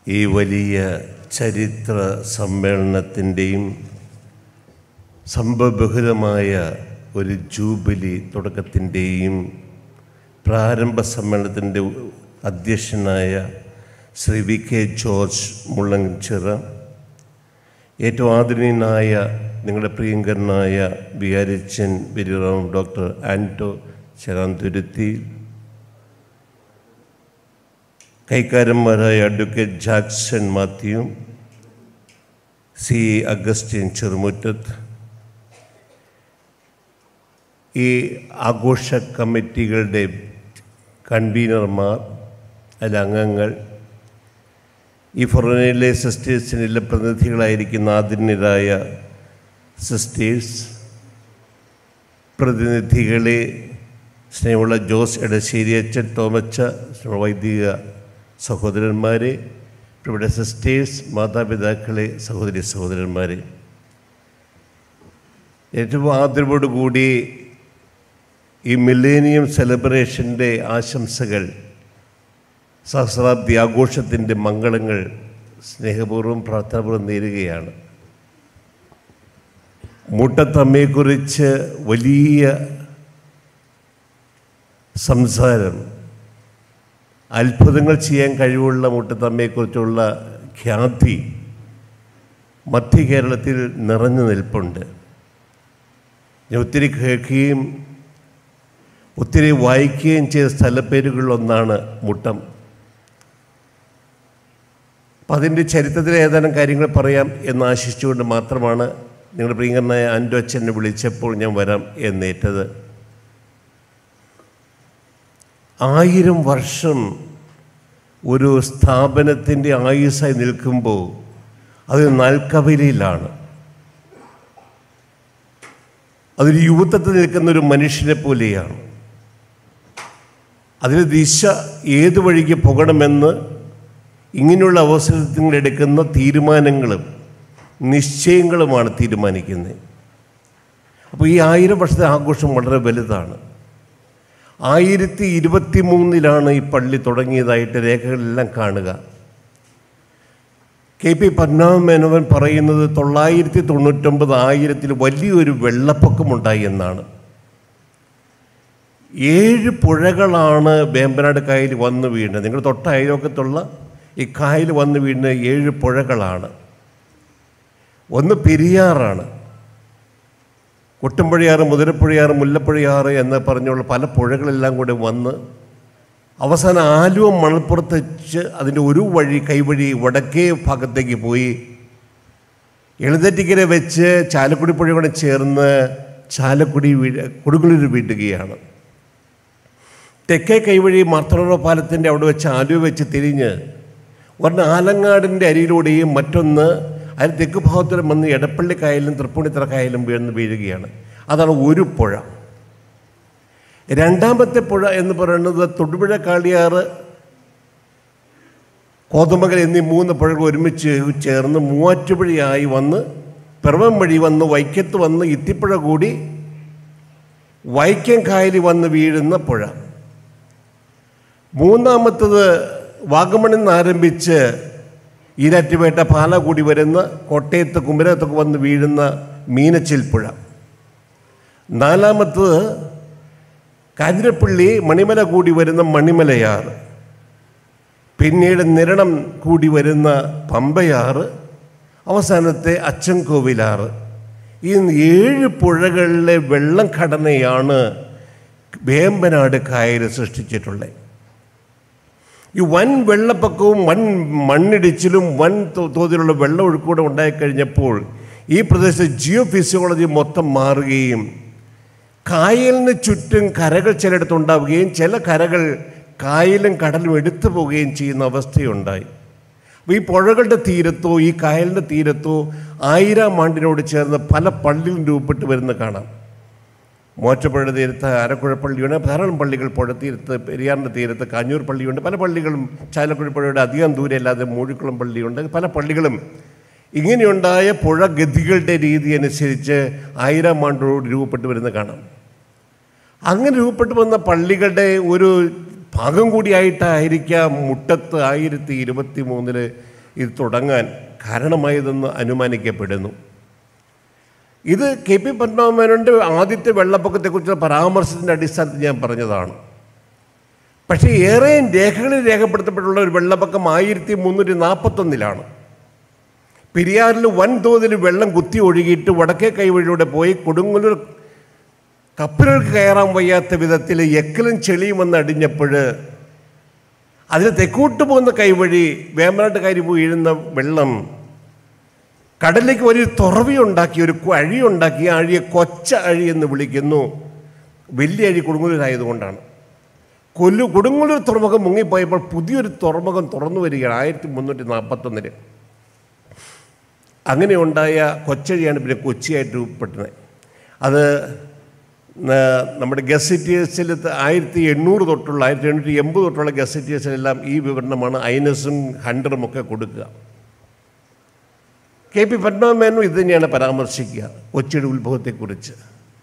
ഈ വലിയ ചരിത്ര സമ്മേളനത്തിൻ്റെയും സംഭവബഹുലമായ ഒരു ജൂബിലി തുടക്കത്തിൻ്റെയും പ്രാരംഭ സമ്മേളനത്തിൻ്റെ അധ്യക്ഷനായ ശ്രീ വി കെ ജോർജ് മുള്ളൻചിറ ഏറ്റവും ആദരണീയനായ നിങ്ങളുടെ പ്രിയങ്കരനായ വികാരിച്ചൻ ബിരിറാം ഡോക്ടർ ആൻറ്റോ ചെറാന്തുരുത്തി കൈക്കാരന്മാരായ അഡ്വക്കേറ്റ് ജാക്സൺ മാത്യു സി അഗസ്റ്റിൻ ചെറുമുറ്റത്ത് ഈ ആഘോഷ കമ്മിറ്റികളുടെ കൺവീനർമാർ അതിലെ അംഗങ്ങൾ ഈ ഫൊറോനയിലെ സിസ്റ്റേഴ്സിനിലെ പ്രതിനിധികളായിരിക്കുന്ന ആദരണീയരായ സിസ്റ്റേഴ്സ് പ്രതിനിധികളെ സ്നേഹമുള്ള ജോസ് എടശ്ശേരി അച്ഛൻ തോമച്ച വൈദിക സഹോദരന്മാരെ ഇവിടെ സിസ്റ്റേഴ്സ് മാതാപിതാക്കളെ സഹോദരി സഹോദരന്മാരെ ഏറ്റവും ആദരവോടുകൂടി ഈ മില്ലേനിയം സെലിബ്രേഷൻ്റെ ആശംസകൾ സഹസ്രാബ്ദി ആഘോഷത്തിൻ്റെ മംഗളങ്ങൾ സ്നേഹപൂർവ്വം പ്രാർത്ഥനാപൂർവ്വം നേരുകയാണ് മുട്ടത്തമ്മയെക്കുറിച്ച് വലിയ സംസാരം അത്ഭുതങ്ങൾ ചെയ്യാൻ കഴിവുള്ള മുട്ടത്തമ്മയെക്കുറിച്ചുള്ള ഖ്യാതി മധ്യ കേരളത്തിൽ നിറഞ്ഞു നിൽപ്പുണ്ട് ഞാൻ ഒത്തിരി കേൾക്കുകയും ഒത്തിരി വായിക്കുകയും ചെയ്ത സ്ഥലപ്പേരുകളിലൊന്നാണ് മുട്ടം അപ്പം അതിൻ്റെ ചരിത്രത്തിലെ ഏതാനും കാര്യങ്ങൾ പറയാം എന്ന് ആശിച്ചുകൊണ്ട് മാത്രമാണ് നിങ്ങളുടെ പ്രിയങ്കരനായ ആൻഡോ അച്ഛനെ വിളിച്ചപ്പോൾ ഞാൻ വരാം എന്നേറ്റത് ആയിരം വർഷം ഒരു സ്ഥാപനത്തിൻ്റെ ആയുസ്സായി നിൽക്കുമ്പോൾ അത് നാൽക്കവലയിലാണ് അതൊരു യുവത്വത്തിൽ നിൽക്കുന്ന ഒരു മനുഷ്യനെ പോലെയാണ് അതിന് ദിശ ഏത് വഴിക്ക് പോകണമെന്ന് ഇങ്ങനെയുള്ള അവസരത്തിൽ നിങ്ങൾ എടുക്കുന്ന തീരുമാനങ്ങളും നിശ്ചയങ്ങളുമാണ് തീരുമാനിക്കുന്നത് അപ്പോൾ ഈ ആയിരം വർഷത്തെ ആഘോഷം വളരെ വലുതാണ് ആയിരത്തി ഇരുപത്തി മൂന്നിലാണ് ഈ പള്ളി തുടങ്ങിയതായിട്ട് രേഖകളെല്ലാം കാണുക കെ പി പത്മനാഭമേനോൻ പറയുന്നത് തൊള്ളായിരത്തി തൊണ്ണൂറ്റൊമ്പത് ആയിരത്തിൽ വലിയൊരു വെള്ളപ്പൊക്കമുണ്ടായി എന്നാണ് ഏഴ് പുഴകളാണ് വേമ്പനാട് കായൽ വന്ന് വീണത് നിങ്ങൾ തൊട്ട അയലോക്കത്തുള്ള ഈ കായൽ വന്ന് വീണ ഏഴ് പുഴകളാണ് ഒന്ന് പെരിയാറാണ് കൊട്ടുംപുഴയാറ് മുതിരപ്പുഴയാറ് മുല്ലപ്പുഴയാറ് എന്ന് പറഞ്ഞുള്ള പല പുഴകളെല്ലാം കൂടെ വന്ന് അവസാനം ആലുവ മണൽപ്പുറത്ത് വെച്ച് അതിൻ്റെ ഒരു വഴി കൈവഴി വടക്കേ ഭാഗത്തേക്ക് പോയി എഴുന്നേറ്റിക്കര വെച്ച് ചാലക്കുടി പുഴ കൂടെ ചേർന്ന് ചാലക്കുടി വീഴ കൊടുങ്ങല്ലൂർ വീട്ടുകയാണ് തെക്കേ കൈവഴി മാർത്തറ പാലത്തിൻ്റെ അവിടെ വെച്ച് ആലുവ വെച്ച് തിരിഞ്ഞ് ഒരെണ്ണം ആലങ്ങാടിൻ്റെ അരിയിലൂടെയും മറ്റൊന്ന് അതിന് തെക്ക് ഭാഗത്തോടെ വന്ന് എടപ്പള്ളി കായലും തൃപ്പൂണിത്തറ കായലും വീഴ്ന്ന് വീഴുകയാണ് അതാണ് ഒരു പുഴ രണ്ടാമത്തെ പുഴ എന്ന് പറയുന്നത് തൊടുപുഴ കാളിയാറ് കോതമംഗൽ എന്നീ മൂന്ന് പുഴകൾ ഒരുമിച്ച് ചേർന്ന് മൂവാറ്റുപുഴയായി വന്ന് പിറവം വഴി വന്ന് വൈക്കത്ത് വന്ന് ഇത്തിപ്പുഴ കൂടി വൈക്കം കായലിൽ വന്ന് വീഴുന്ന പുഴ മൂന്നാമത്തത് വാഗമണിൽ നിന്ന് ആരംഭിച്ച് ഈരാറ്റുപേട്ട പാല കൂടി വരുന്ന കോട്ടയത്ത് കുമരകത്തൊക്കെ വന്ന് വീഴുന്ന മീനച്ചിൽ പുഴ നാലാമത്തത് കാഞ്ഞിരപ്പള്ളി മണിമല കൂടി വരുന്ന മണിമലയാറ് പിന്നീട് നിരണം കൂടി വരുന്ന പമ്പയാറ് അവസാനത്തെ അച്ചൻകോവിലാറ് ഈ ഏഴ് പുഴകളിലെ വെള്ളം ഘടനയാണ് വേമ്പനാട് കായൽ സൃഷ്ടിച്ചിട്ടുള്ളത് ഈ വൻ വെള്ളപ്പൊക്കവും വൻ മണ്ണിടിച്ചിലും വൻ തോതിലുള്ള വെള്ളമൊഴുക്കൂടെ ഉണ്ടായിക്കഴിഞ്ഞപ്പോൾ ഈ പ്രദേശത്ത് ജിയോ ഫിസിയോളജി മൊത്തം മാറുകയും കായലിന് ചുറ്റും കരകൾ ചിലയിടത്ത് ഉണ്ടാവുകയും ചില കരകൾ കായലും കടലും എടുത്തു പോവുകയും ചെയ്യുന്ന അവസ്ഥയുണ്ടായി അപ്പോൾ ഈ പുഴകളുടെ തീരത്തോ ഈ കായലിൻ്റെ തീരത്തോ ആയിരം ആണ്ടിനോട് ചേർന്ന് പല പള്ളികളും രൂപപ്പെട്ട് വരുന്ന കാണാം മോറ്റപ്പുഴ തീരത്ത് അരക്കുഴ പള്ളിയുണ്ട് ധാരാളം പള്ളികൾ പുഴ തീരത്ത് പെരിയാറിൻ്റെ തീരത്ത് കാഞ്ഞൂർ പള്ളിയുണ്ട് പല പള്ളികളും ചാലക്കുഴ പുഴയുടെ അധികം ദൂരെ അല്ലാതെ മൂഴിക്കുളം പള്ളിയുണ്ട് പല പള്ളികളും ഇങ്ങനെയുണ്ടായ പുഴ ഗതികളുടെ രീതി അനുസരിച്ച് ആയിരം ആണ്ടോട് രൂപപ്പെട്ട് വരുന്ന കാണാം അങ്ങനെ രൂപപ്പെട്ടു വന്ന പള്ളികളുടെ ഒരു ഭാഗം കൂടിയായിട്ടായിരിക്കാം മുട്ടത്ത് ആയിരത്തി ഇരുപത്തി മൂന്നില് ഇത് തുടങ്ങാൻ കാരണമായതെന്ന് അനുമാനിക്കപ്പെടുന്നു ഇത് കെ പി പത്മനാഭന്റെ ആദ്യത്തെ വെള്ളപ്പൊക്കത്തെക്കുറിച്ചുള്ള പരാമർശത്തിൻ്റെ അടിസ്ഥാനത്തിൽ ഞാൻ പറഞ്ഞതാണ് പക്ഷേ ഏറെയും രേഖകളിൽ രേഖപ്പെടുത്തപ്പെട്ടുള്ള ഒരു വെള്ളപ്പൊക്കം ആയിരത്തി മുന്നൂറ്റി നാൽപ്പത്തൊന്നിലാണ് പെരിയാറിൽ വൻതോതിൽ വെള്ളം കുത്തി ഒഴുകിയിട്ട് വടക്കേ കൈവഴിയുടെ പോയി കൊടുങ്ങല്ലൂർ കപ്പലുകൾക്ക് കയറാൻ വയ്യാത്ത വിധത്തിൽ എക്കലും ചെളിയും വന്ന് അടിഞ്ഞപ്പോൾ അതിന് തെക്കോട്ട് പോകുന്ന കൈവഴി വേമ്പനാട്ട് കയറി വീഴുന്ന വെള്ളം കടലിലേക്ക് വലിയൊരു തുറവിയുണ്ടാക്കി ഒരു അഴി ഉണ്ടാക്കി ആ അഴിയെ കൊച്ച അഴി എന്ന് വിളിക്കുന്നു വലിയ അഴി കൊടുങ്ങല്ലൂരായതുകൊണ്ടാണ് കൊല്ലു കൊടുങ്ങല്ലൂർ തുറമുഖം മുങ്ങിപ്പോയപ്പോൾ പുതിയൊരു തുറമുഖം തുറന്നു വരികയാണ് ആയിരത്തി മുന്നൂറ്റി നാൽപ്പത്തൊന്നില് അങ്ങനെ ഉണ്ടായ കൊച്ചഴിയാണ് പിന്നെ കൊച്ചിയായിട്ട് രൂപപ്പെട്ടത് അത് ന- നമ്മുടെ ഗസറ്റേഴ്സിൽ ആയിരത്തി എണ്ണൂറ് തൊട്ടുള്ള ആയിരത്തി എണ്ണൂറ്റി എൺപത് തൊട്ടുള്ള ഗസറ്റേഴ്സിലെല്ലാം ഈ വിവരണമാണ് ഐനസും ഹണ്ടറും ഒക്കെ കൊടുക്കുക കെ പി പത്മനാഭനും ഇത് തന്നെയാണ് പരാമർശിക്കുക കൊച്ചിയുടെ ഉത്ഭവത്തെക്കുറിച്ച്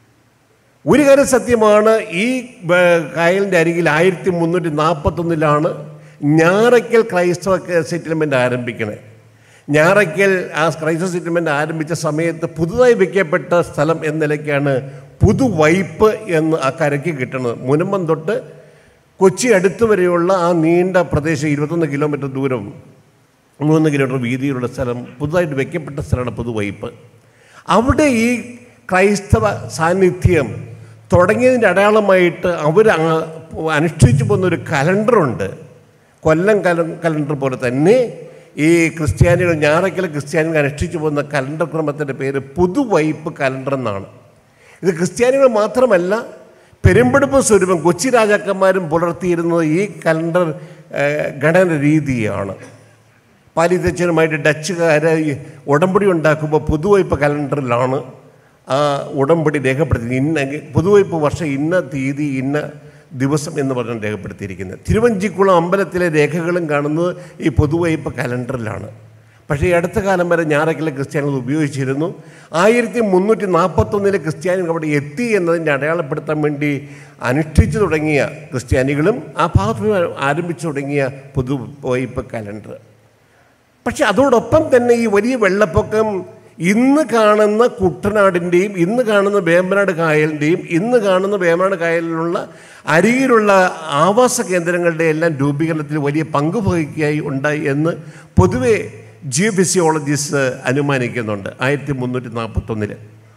ഒരു കാര്യം സത്യമാണ് ഈ ബ- കായലിൻ്റെ അരികിൽ ആയിരത്തി മുന്നൂറ്റി നാൽപ്പത്തൊന്നിലാണ് ഞാറയ്ക്കൽ ക്രൈസ്തവ സെറ്റിൽമെൻ്റ് ആരംഭിക്കണേ ഞാറയ്ക്കൽ ആ ക്രൈസ്തവ സെറ്റിൽമെൻ്റ് ആരംഭിച്ച സമയത്ത് പുതുതായി വയ്ക്കപ്പെട്ട സ്ഥലം എന്ന നിലയ്ക്കാണ് പുതുവൈപ്പ് എന്ന് ആ കരയ്ക്ക് കിട്ടുന്നത് മുനമ്പം തൊട്ട് കൊച്ചി അടുത്ത് വരെയുള്ള ആ നീണ്ട പ്രദേശം ഇരുപത്തൊന്ന് കിലോമീറ്റർ ദൂരം മൂന്ന് കിലോമീറ്റർ വീതിയിലുള്ള സ്ഥലം പുതുതായിട്ട് വെക്കപ്പെട്ട സ്ഥലമാണ് പുതുവൈപ്പ് അവിടെ ഈ ക്രൈസ്തവ സാന്നിധ്യം തുടങ്ങിയതിൻ്റെ അടയാളമായിട്ട് അവർ അനുഷ്ഠിച്ചു പോകുന്ന ഒരു കലണ്ടറുണ്ട് കൊല്ലം കല കലണ്ടർ പോലെ തന്നെ ഈ ക്രിസ്ത്യാനികൾ ഞായറയ്ക്കൽ ക്രിസ്ത്യാനികൾ അനുഷ്ഠിച്ചു പോകുന്ന കലണ്ടർ ക്രമത്തിൻ്റെ പേര് പുതുവൈപ്പ് കലണ്ടർ എന്നാണ് ഇത് ക്രിസ്ത്യാനികൾ മാത്രമല്ല പെരുമ്പെടുപ്പ് സ്വരൂപം കൊച്ചി രാജാക്കന്മാരും പുലർത്തിയിരുന്നത് ഈ കലണ്ടർ ഏഹ്, ഘടന രീതിയാണ് പാലിത്തച്ഛനുമായിട്ട് ഡച്ചുകാർ ഉടമ്പടി ഉണ്ടാക്കുമ്പോൾ പുതുവൈപ്പ് കലണ്ടറിലാണ് ആ ഉടമ്പടി രേഖപ്പെടുത്തി ഇന്ന പുതുവൈപ്പ് വർഷം ഇന്ന തീയതി ഇന്ന ദിവസം എന്ന് പറഞ്ഞ് രേഖപ്പെടുത്തിയിരിക്കുന്നത് തിരുവഞ്ചിക്കുളം അമ്പലത്തിലെ രേഖകളും കാണുന്നത് ഈ പുതുവൈപ്പ് കലണ്ടറിലാണ് പക്ഷേ ഈ അടുത്ത കാലം വരെ ഞായറക്കിലെ ക്രിസ്ത്യാനികൾ ഉപയോഗിച്ചിരുന്നു ആയിരത്തി മുന്നൂറ്റി നാൽപ്പത്തൊന്നിലെ ക്രിസ്ത്യാനികൾ അവിടെ എത്തി എന്നതിൻ്റെ അടയാളപ്പെടുത്താൻ വേണ്ടി അനുഷ്ഠിച്ചു തുടങ്ങിയ ക്രിസ്ത്യാനികളും ആ ഭാഗത്ത് ആരംഭിച്ചു തുടങ്ങിയ പുതുവൈപ്പ് കലണ്ടർ പക്ഷെ അതോടൊപ്പം തന്നെ ഈ വലിയ വെള്ളപ്പൊക്കം ഇന്ന് കാണുന്ന കുട്ടനാടിൻ്റെയും ഇന്ന് കാണുന്ന വേമ്പനാട് കായലിൻ്റെയും ഇന്ന് കാണുന്ന വേമ്പനാട് കായലിലുള്ള അരികിലുള്ള ആവാസ കേന്ദ്രങ്ങളുടെ എല്ലാം രൂപീകരണത്തിൽ വലിയ പങ്ക് വഹിക്കുകയായി ഉണ്ടായി എന്ന് പൊതുവെ ജിയോഫിസിയോളജിസ്റ്റ് അനുമാനിക്കുന്നുണ്ട് ആയിരത്തി മുന്നൂറ്റി നാൽപ്പത്തൊന്നില്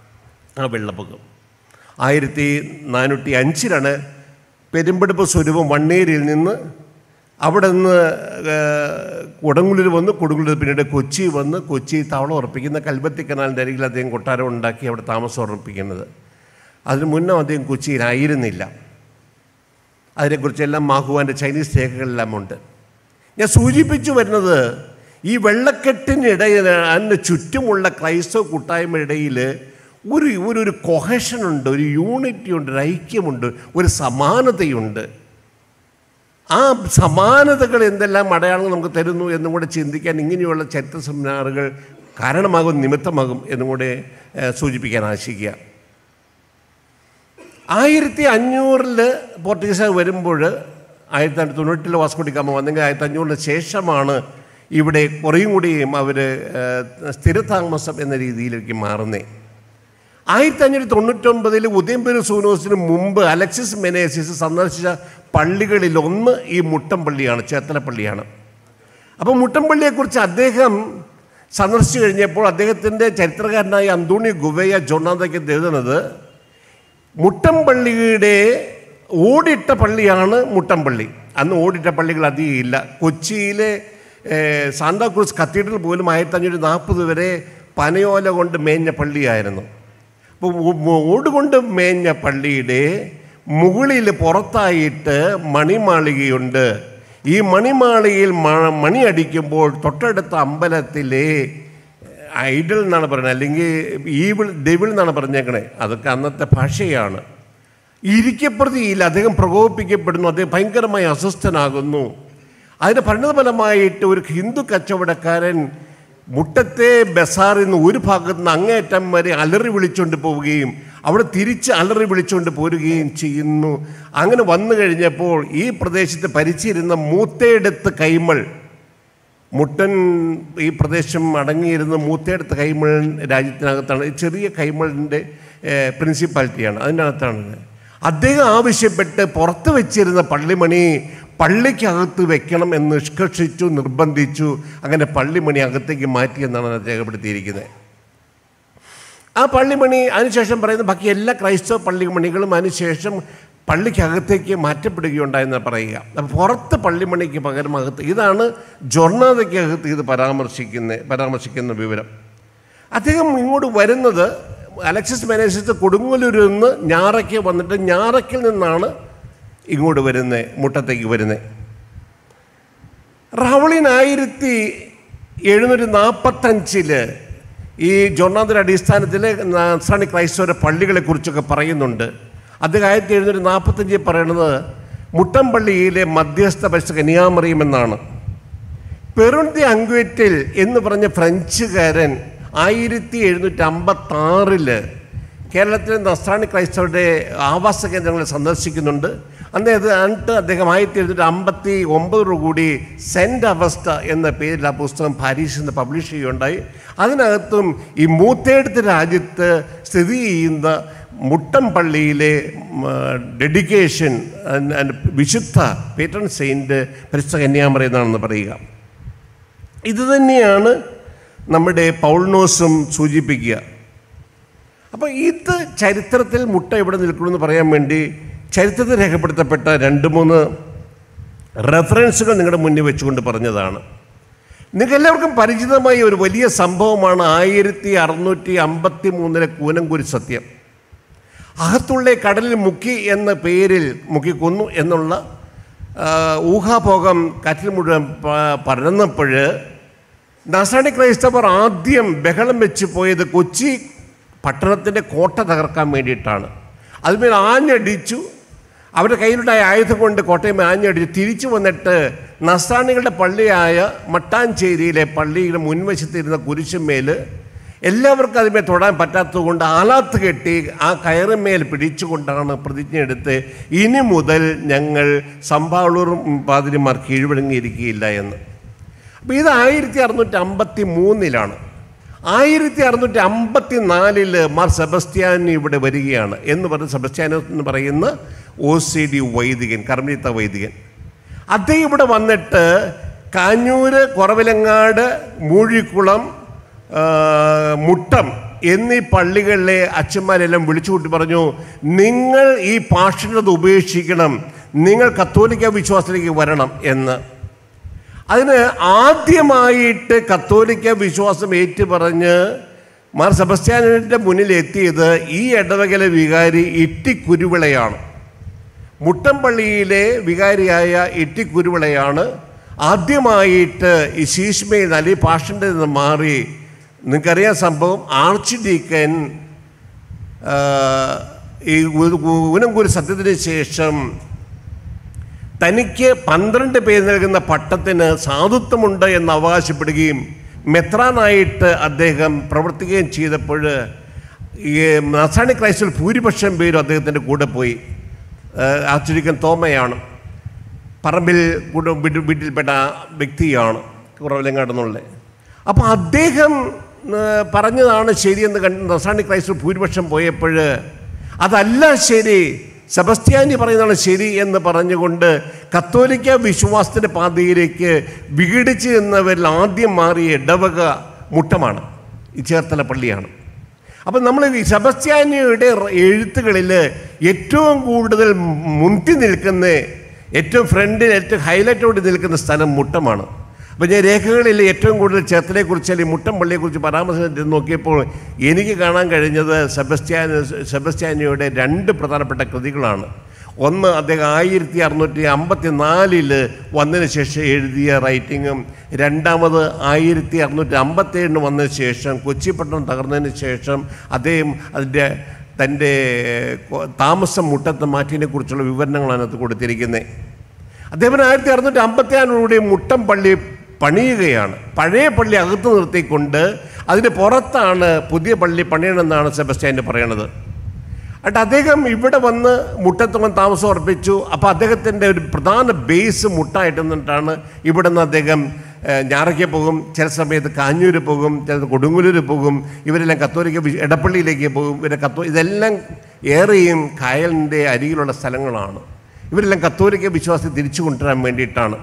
ആ വെള്ളപ്പൊക്കം ആയിരത്തി നാനൂറ്റി അഞ്ചിലാണ് പെരുമ്പെടുപ്പ് സ്വരൂപം വണ്ണേരിയിൽ നിന്ന് അവിടെ നിന്ന് കൊടുങ്ങല്ലൂർ വന്ന് കൊടുങ്ങല്ലൂർ പിന്നീട് കൊച്ചി വന്ന് കൊച്ചി താവളം ഉറപ്പിക്കുന്ന കൽബത്തി കനാലിൻ്റെ അരികിൽ അദ്ദേഹം കൊട്ടാരം ഉണ്ടാക്കി അവിടെ താമസം ഉറപ്പിക്കുന്നത് അതിന് മുന്നേ അദ്ദേഹം കൊച്ചിയിലായിരുന്നില്ല അതിനെക്കുറിച്ചെല്ലാം മാഹുവാൻ്റെ ചൈനീസ് രേഖകളെല്ലാം ഉണ്ട് ഞാൻ സൂചിപ്പിച്ചു വരുന്നത് ഈ വെള്ളക്കെട്ടിനിടയിൽ അതിന് ചുറ്റുമുള്ള ക്രൈസ്തവ കൂട്ടായ്മയിടയിൽ ഒരു ഒരു ഒരു കൊഹഷനുണ്ട് ഒരു യൂണിറ്റി ഉണ്ട് ഒരു ഐക്യമുണ്ട് ഒരു സമാനതയുണ്ട് ആ സമാനതകൾ എന്തെല്ലാം അടയാളങ്ങൾ നമുക്ക് തരുന്നു എന്നും കൂടെ ചിന്തിക്കാൻ ഇങ്ങനെയുള്ള ചരിത്ര സെമിനാറുകൾ കാരണമാകും നിമിത്തമാകും എന്നും കൂടെ ഏഹ്, സൂചിപ്പിക്കാൻ ആശിക്കുക ആയിരത്തി അഞ്ഞൂറിൽ പോർച്ചുഗീസുകാർ വരുമ്പോൾ ആയിരത്തി തൊള്ളായിരത്തി തൊണ്ണൂറ്റിൽ വാസ്കോട്ടിക്കാമ വന്നെങ്കിൽ ആയിരത്തി അഞ്ഞൂറിന് ശേഷമാണ് ഇവിടെ കുറേയും കൂടിയും അവർ സ്ഥിരതാമസം എന്ന രീതിയിലേക്ക് മാറുന്നത് ആയിരത്തി അഞ്ഞൂറ്റി തൊണ്ണൂറ്റൊമ്പതിൽ ഉദയംപേര് സൂനോസിന് മുമ്പ് അലക്സിസ് മെനേസിസ് സന്ദർശിച്ച പള്ളികളിൽ ഒന്ന് ഈ മുട്ടംപള്ളിയാണ് ചേത്തലപ്പള്ളിയാണ് അപ്പോൾ മുട്ടംപള്ളിയെക്കുറിച്ച് അദ്ദേഹം സന്ദർശിച്ചു കഴിഞ്ഞപ്പോൾ അദ്ദേഹത്തിൻ്റെ ചരിത്രകാരനായ അന്തോണി ഗുവയ ജോണാന്തയ്ക്ക് എഴുതുന്നത് മുട്ടംപള്ളിയുടെ ഓടിട്ട പള്ളിയാണ് മുട്ടംപള്ളി അന്ന് ഓടിട്ട പള്ളികൾ അധികം ഇല്ല കൊച്ചിയിലെ ഏഹ്, സാന്താക്രൂസ് കത്തീഡ്രൽ പോലും ആയിരത്തി അഞ്ഞൂറ്റി നാൽപ്പത് വരെ പനയോല കൊണ്ട് മേഞ്ഞ പള്ളിയായിരുന്നു അപ്പോൾ ഓടുകൊണ്ട് മേഞ്ഞ പള്ളിയുടെ മുകളിൽ പുറത്തായിട്ട് മണിമാളികയുണ്ട് ഈ മണിമാളികയിൽ മ- മണി അടിക്കുമ്പോൾ തൊട്ടടുത്ത അമ്പലത്തിലെ ഐഡൽ എന്നാണ് പറയുന്നത് അല്ലെങ്കിൽ ഈവിൾ ഡെവിൾ എന്നാണ് പറഞ്ഞേക്കണേ അതൊക്കെ അന്നത്തെ ഭാഷയാണ് ഇരിക്കപ്രതിയിൽ അദ്ദേഹം പ്രകോപിപ്പിക്കപ്പെടുന്നു അദ്ദേഹം ഭയങ്കരമായി അസ്വസ്ഥനാകുന്നു അതിൻ്റെ പരിണതഫലമായിട്ട് ഒരു ഹിന്ദു കച്ചവടക്കാരൻ മുട്ടത്തെ ബസാറിൽ നിന്ന് ഒരു ഭാഗത്ത് നിന്ന് അങ്ങേയറ്റം വരെ അലറി വിളിച്ചുകൊണ്ട് പോവുകയും അവിടെ തിരിച്ച് അലറി വിളിച്ചുകൊണ്ട് പോരുകയും ചെയ്യുന്നു അങ്ങനെ വന്നു കഴിഞ്ഞപ്പോൾ ഈ പ്രദേശത്ത് ഭരിച്ചിരുന്ന മൂത്തേടത്ത് കൈമൾ മുട്ടൻ ഈ പ്രദേശം അടങ്ങിയിരുന്ന മൂത്തേടത്ത് കൈമൾ രാജ്യത്തിനകത്താണ് ഈ ചെറിയ കൈമളിൻ്റെ പ്രിൻസിപ്പാലിറ്റിയാണ് അതിൻ്റെ അകത്താണ് അദ്ദേഹം ആവശ്യപ്പെട്ട് പുറത്ത് വെച്ചിരുന്ന പള്ളിമണി പള്ളിക്കകത്ത് വെക്കണം എന്ന് നിഷ്കർഷിച്ചു നിർബന്ധിച്ചു അങ്ങനെ പള്ളിമണി അകത്തേക്ക് മാറ്റി എന്നാണ് അത് രേഖപ്പെടുത്തിയിരിക്കുന്നത് ആ പള്ളിമണി അതിനുശേഷം പറയുന്ന ബാക്കി എല്ലാ ക്രൈസ്തവ പള്ളിമണികളും അതിനുശേഷം പള്ളിക്കകത്തേക്ക് മാറ്റപ്പെടുകയുണ്ടായെന്ന് പറയുക അപ്പോൾ പുറത്ത് പള്ളിമണിക്ക് പകരം അകത്ത് ഇതാണ് ജൊർണാദയ്ക്കകത്ത് ഇത് പരാമർശിക്കുന്ന പരാമർശിക്കുന്ന വിവരം അദ്ദേഹം ഇങ്ങോട്ട് വരുന്നത് അലക്സിസ് മെനേസിസ് കൊടുങ്ങല്ലൂരിൽ നിന്ന് ഞാറയ്ക്ക് വന്നിട്ട് ഞാറയ്ക്കിൽ നിന്നാണ് ഇങ്ങോട്ട് വരുന്നത് മുട്ടത്തേക്ക് വരുന്നത് റവളിൻ ആയിരത്തി എഴുന്നൂറ്റി നാൽപ്പത്തഞ്ചില് ഈ ജോർണാദിൻ്റെ അടിസ്ഥാനത്തിൽ നസ്രാണി ക്രൈസ്തവരുടെ പള്ളികളെക്കുറിച്ചൊക്കെ പറയുന്നുണ്ട് അദ്ദേഹം ആയിരത്തി എഴുന്നൂറ്റി നാൽപ്പത്തഞ്ചിൽ പറയുന്നത് മുട്ടമ്പള്ളിയിലെ മധ്യസ്ഥ പരിസ്ഥ കന്യാമറിയം എന്നാണ് പെറുണ്ടി അങ്ക്വേറ്റിൽ എന്ന് പറഞ്ഞ ഫ്രഞ്ചുകാരൻ ആയിരത്തി എഴുന്നൂറ്റി അമ്പത്തി ആറില് കേരളത്തിലെ നസ്രാണി ക്രൈസ്തവരുടെ ആവാസ കേന്ദ്രങ്ങൾ സന്ദർശിക്കുന്നുണ്ട് അന്നേ അത് എന്നിട്ട് അദ്ദേഹം ആയിരത്തി എഴുന്നൂറ്റി അമ്പത്തി ഒമ്പതോടുകൂടി സെൻറ്റ് അവസ്ഥ എന്ന പേരിൽ ആ പുസ്തകം പാരീസിൽ നിന്ന് പബ്ലിഷ് ചെയ്യുകയുണ്ടായി അതിനകത്തും ഈ മൂത്തേടത്ത് രാജ്യത്ത് സ്ഥിതി ചെയ്യുന്ന മുട്ടം പള്ളിയിലെ ഡെഡിക്കേഷൻ വിശുദ്ധ പേറ്റൺ സെയിൻറ്റ് പരിസ്ഥ കന്യാമറ എന്നാണെന്ന് പറയുക ഇത് തന്നെയാണ് നമ്മുടെ പൗൾനോസും സൂചിപ്പിക്കുക അപ്പോൾ ഇത് ചരിത്രത്തിൽ മുട്ട എവിടെ നിൽക്കണമെന്ന് പറയാൻ വേണ്ടി ചരിത്രത്തിൽ രേഖപ്പെടുത്തപ്പെട്ട രണ്ട് മൂന്ന് റെഫറൻസുകൾ നിങ്ങളുടെ മുന്നിൽ വെച്ചുകൊണ്ട് പറഞ്ഞതാണ് നിങ്ങൾക്ക് എല്ലാവർക്കും പരിചിതമായ ഒരു വലിയ സംഭവമാണ് ആയിരത്തി അറുന്നൂറ്റി അമ്പത്തി മൂന്നിലെ കൂനംകുരി സത്യം അകത്തുള്ള കടലിൽ മുക്കി എന്ന പേരിൽ മുക്കിക്കൊന്നു എന്നുള്ള ആ, ഊഹാഭോഗം കാറ്റിൽ മുഴുവൻ പ- പരന്നപ്പോൾ നസാണി ക്രൈസ്തവർ ആദ്യം ബഹളം വെച്ച് പോയത് കൊച്ചി പട്ടണത്തിൻ്റെ കോട്ട തകർക്കാൻ വേണ്ടിയിട്ടാണ് അതുമേൽ ആഞ്ഞടിച്ചു അവരുടെ കയ്യിലുണ്ടായ ആയുധം കൊണ്ട് കോട്ടയം ആഞ്ഞടിച്ചു തിരിച്ചു വന്നിട്ട് നസാണികളുടെ പള്ളിയായ മട്ടാഞ്ചേരിയിലെ പള്ളിയുടെ മുൻവശത്തിരുന്ന കുരിശുമേൽ എല്ലാവർക്കും അതിന്മേൽ തൊടാൻ പറ്റാത്തതുകൊണ്ട് ആലാത്ത് കെട്ടി ആ കയറുമേൽ പിടിച്ചുകൊണ്ടാണ് പ്രതിജ്ഞ എടുത്ത് ഇനി മുതൽ ഞങ്ങൾ സമ്പാളൂർ പാതിരിമാർ കീഴ്വഴങ്ങിയിരിക്കുകയില്ല എന്ന് അപ്പോൾ ഇത് ആയിരത്തി അറുന്നൂറ്റി അമ്പത്തി മൂന്നിലാണ് ആയിരത്തി അറുന്നൂറ്റി അമ്പത്തി നാലില് മാർ സെബസ്ത്യാൻ ഇവിടെ വരികയാണ് എന്ന് പറഞ്ഞ് സെബസ്ത്യാനോ എന്ന് പറയുന്ന ഒ സി ഡി വൈദികൻ കർമ്മിത്ത വൈദികൻ അദ്ദേഹം ഇവിടെ വന്നിട്ട് കാഞ്ഞൂര് കുറവിലങ്ങാട് മൂഴിക്കുളം ആ, മുട്ടം എന്നീ പള്ളികളിലെ അച്ഛന്മാരെല്ലാം വിളിച്ചുകൂട്ടി പറഞ്ഞു നിങ്ങൾ ഈ പാഷണത ഉപേക്ഷിക്കണം നിങ്ങൾ കത്തോലിക്ക വിശ്വാസത്തിലേക്ക് വരണം എന്ന് അതിന് ആദ്യമായിട്ട് കത്തോലിക്ക വിശ്വാസം ഏറ്റുപറഞ്ഞ് മാർ സെബസ്ത്യാനിൻ്റെ മുന്നിൽ എത്തിയത് ഈ ഇടവകലെ വികാരി ഇട്ടിക്കുരുവിളയാണ് മുട്ടമ്പള്ളിയിലെ വികാരിയായ ഇട്ടിക്കുരുവിളയാണ് ആദ്യമായിട്ട് ഈ ശീഷ്മയിൽ നിന്ന് അല്ലെങ്കിൽ പാഷൻ്റെ നിന്ന് മാറി നിങ്ങൾക്കറിയാം സംഭവം ആർച്ച് ഡീക്കൻ ആ, ഈ ഊനംകൂരി സത്യത്തിന് ശേഷം തനിക്ക് പന്ത്രണ്ട് പേര് നൽകുന്ന പട്ടത്തിന് സാധുത്വമുണ്ട് എന്ന് അവകാശപ്പെടുകയും മെത്രാനായിട്ട് അദ്ദേഹം പ്രവർത്തിക്കുകയും ചെയ്തപ്പോൾ ഈ നസാണി ക്രൈസ്തവർ ഭൂരിപക്ഷം പേരും അദ്ദേഹത്തിൻ്റെ കൂടെ പോയി ആചരിക്കൻ തോമയാണ് പറമ്പിൽ കൂടെ വീട്ടിൽ വീട്ടിൽപ്പെട്ട ആ വ്യക്തിയാണ് കുറവിലങ്ങാട് എന്നുള്ളത് അപ്പോൾ അദ്ദേഹം ആ, പറഞ്ഞതാണ് ശരിയെന്ന് കണ്ട് നസാണി ക്രൈസ്തവർ ഭൂരിപക്ഷം പോയപ്പോൾ അതല്ല ശരി സെബസ്ത്യാനി പറയുന്നതാണ് ശരി എന്ന് പറഞ്ഞുകൊണ്ട് കത്തോലിക്ക വിശ്വാസത്തിൻ്റെ പാതയിലേക്ക് വിഘടിച്ച് നിന്നവരിൽ ആദ്യം മാറിയ ഇടവക മുട്ടമാണ് ഈ ചേർത്തല പള്ളിയാണ് അപ്പം നമ്മൾ ഈ സെബസ്ത്യാനിയുടെ എഴുത്തുകളിൽ ഏറ്റവും കൂടുതൽ മുന്തി നിൽക്കുന്ന ഏറ്റവും ഫ്രണ്ടിൽ ഏറ്റവും ഹൈലൈറ്റോട് നിൽക്കുന്ന സ്ഥലം മുട്ടമാണ് അപ്പം ഞാൻ രേഖകളിൽ ഏറ്റവും കൂടുതൽ ചേർത്തലയെക്കുറിച്ച് അല്ലെങ്കിൽ മുട്ടം പള്ളിയെക്കുറിച്ച് പരാമർശം നോക്കിയപ്പോൾ എനിക്ക് കാണാൻ കഴിഞ്ഞത് സെബസ്ത്യാനി സെബസ്ത്യാനിയുടെ രണ്ട് പ്രധാനപ്പെട്ട കൃതികളാണ് ഒന്ന് അദ്ദേഹം ആയിരത്തി അറുന്നൂറ്റി അമ്പത്തി നാലില് വന്നതിന് ശേഷം എഴുതിയ റൈറ്റിങ്ങും രണ്ടാമത് ആയിരത്തി അറുന്നൂറ്റി അമ്പത്തേഴിന് വന്നതിന് ശേഷം കൊച്ചിപ്പട്ടണം തകർന്നതിന് ശേഷം അദ്ദേഹം അതിൻ്റെ തൻ്റെ കൊ- താമസം മുട്ടത്ത് മാറ്റിയതിനെ കുറിച്ചുള്ള വിവരണങ്ങളാണ് അതിനകത്ത് കൊടുത്തിരിക്കുന്നത് അദ്ദേഹം ആയിരത്തി അറുന്നൂറ്റി അമ്പത്തി ആറിലൂടെ മുട്ടം പള്ളി പണിയുകയാണ് പഴയ പള്ളി അകത്ത് നിർത്തിക്കൊണ്ട് അതിന് പുറത്താണ് പുതിയ പള്ളി പണിയണമെന്നാണ് സെബസ്റ്റ്യാൻ്റെ പറയണത് എന്നിട്ട് അദ്ദേഹം ഇവിടെ വന്ന് മുട്ടത്ത് വന്ന് താമസം ഉറപ്പിച്ചു അപ്പോൾ അദ്ദേഹത്തിൻ്റെ ഒരു പ്രധാന ബേസ് മുട്ടായിട്ട് നിന്നിട്ടാണ് ഇവിടെ നിന്ന് അദ്ദേഹം ഏഹ്, ഞാറയ്ക്ക് പോകും ചില സമയത്ത് കാഞ്ഞൂർ പോകും ചില കൊടുങ്ങല്ലൂർ പോകും ഇവരെല്ലാം കത്തോലിക്ക വിശ്- എടപ്പള്ളിയിലേക്ക് പോകും ഇവരെ കത്തോ ഇതെല്ലാം ഏറെയും കായലിൻ്റെ അരികിലുള്ള സ്ഥലങ്ങളാണ് ഇവരെല്ലാം കത്തോലിക്ക വിശ്വാസത്തെ തിരിച്ചു കൊണ്ടുവരാൻ വേണ്ടിയിട്ടാണ്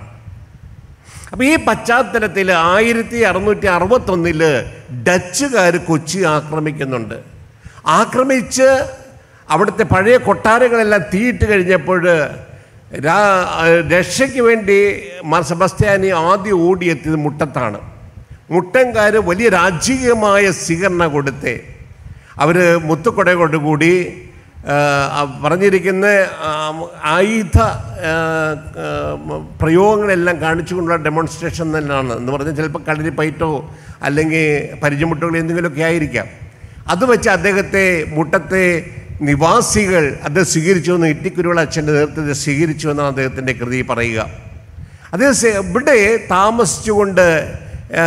അപ്പോൾ ഈ പശ്ചാത്തലത്തിൽ ആയിരത്തി അറുന്നൂറ്റി അറുപത്തൊന്നില് ഡച്ചുകാർ കൊച്ചി ആക്രമിക്കുന്നുണ്ട് ആക്രമിച്ച് അവിടുത്തെ പഴയ കൊട്ടാരങ്ങളെല്ലാം തീയിട്ട് കഴിഞ്ഞപ്പോൾ രാ രക്ഷയ്ക്ക് വേണ്ടി മാർ സെബസ്ത്യാനി ആദ്യം ഓടിയെത്തിയത് മുട്ടത്താണ് മുട്ടൻകാർ വലിയ രാജകീയമായ സ്വീകരണം കൊടുത്തേ അവർ മുത്തുക്കൊടയോട് കൂടി ആ, ആ, പറഞ്ഞിരിക്കുന്ന ആ, ആയുധ ആ, ആ, പ്രയോഗങ്ങളെല്ലാം കാണിച്ചുകൊണ്ടുള്ള ഡെമോൺസ്ട്രേഷൻ തന്നെയാണ് എന്ന് പറഞ്ഞാൽ ചിലപ്പോൾ കളരി പയറ്റോ അല്ലെങ്കിൽ പരിചയമുട്ടുകൾ എന്തെങ്കിലുമൊക്കെ ആയിരിക്കാം അത് വെച്ച് അദ്ദേഹത്തെ മുട്ടത്തെ നിവാസികൾ അത് സ്വീകരിച്ചു എന്ന് ഇട്ടിക്കുരുള അച്ഛൻ്റെ നേതൃത്വത്തിൽ സ്വീകരിച്ചു എന്നാണ് അദ്ദേഹത്തിൻ്റെ കൃതി പറയുക അതേ സ- ഇവിടെ താമസിച്ചുകൊണ്ട് ആ,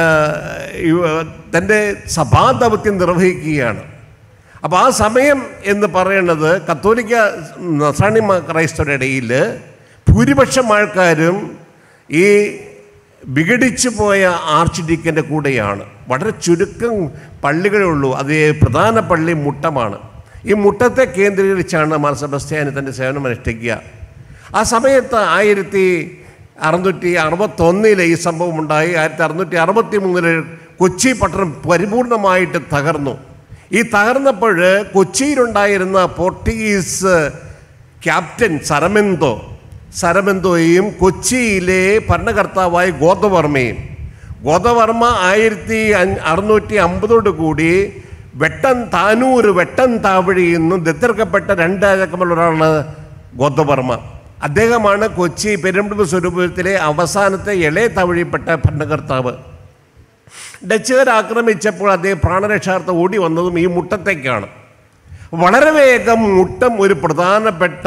ഇവ- തൻ്റെ സഭാദൗത്യം നിർവഹിക്കുകയാണ് അപ്പോൾ ആ സമയം എന്ന് പറയുന്നത് കത്തോലിക്ക നസാണി ക്രൈസ്തവരുടെ ഇടയിൽ ഭൂരിപക്ഷം ആൾക്കാരും ഈ വിഘടിച്ചു പോയ ആർച്ച് ഡീക്കൻ്റെ കൂടെയാണ് വളരെ ചുരുക്കം പള്ളികളേ ഉള്ളൂ അത് പ്രധാന പള്ളി മുട്ടമാണ് ഈ മുട്ടത്തെ കേന്ദ്രീകരിച്ചാണ് മാർ സെബസ്ത്യാനി തൻ്റെ സേവനം അനുഷ്ഠിക്കുക ആ സമയത്ത് ആയിരത്തി അറുന്നൂറ്റി അറുപത്തൊന്നിലെ ഈ സംഭവം ഉണ്ടായി ആയിരത്തി അറുന്നൂറ്റി അറുപത്തി മൂന്നില് കൊച്ചി പട്ടണം പരിപൂർണമായിട്ട് തകർന്നു ഈ തകർന്നപ്പോൾ കൊച്ചിയിലുണ്ടായിരുന്ന പോർട്ടുഗീസ് ക്യാപ്റ്റൻ സരമെന്തോ സരമെന്തോയും കൊച്ചിയിലെ ഭരണകർത്താവായ ഗോതവർമ്മയും ഗോതവർമ്മ ആയിരത്തി അഞ്ഞ- അറുന്നൂറ്റി അമ്പതോട് കൂടി വെട്ടൻ താനൂർ വെട്ടൻ താവഴിയിൽ നിന്ന് ദത്തെടുക്കപ്പെട്ട രണ്ട് രാജാക്കന്മാരിൽ ഒരാളാണ് ഗോതവർമ്മ അദ്ദേഹമാണ് കൊച്ചി പെരുമ്പട സ്വരൂപത്തിലെ അവസാനത്തെ ഇളയ തവഴിപ്പെട്ട ഭരണകർത്താവ് ഡച്ചുകാർ ആക്രമിച്ചപ്പോൾ അദ്ദേഹം പ്രാണരക്ഷാർത്ഥം ഓടി വന്നതും ഈ മുട്ടത്തേക്കാണ് വളരെ വേഗം മുട്ടം ഒരു പ്രധാനപ്പെട്ട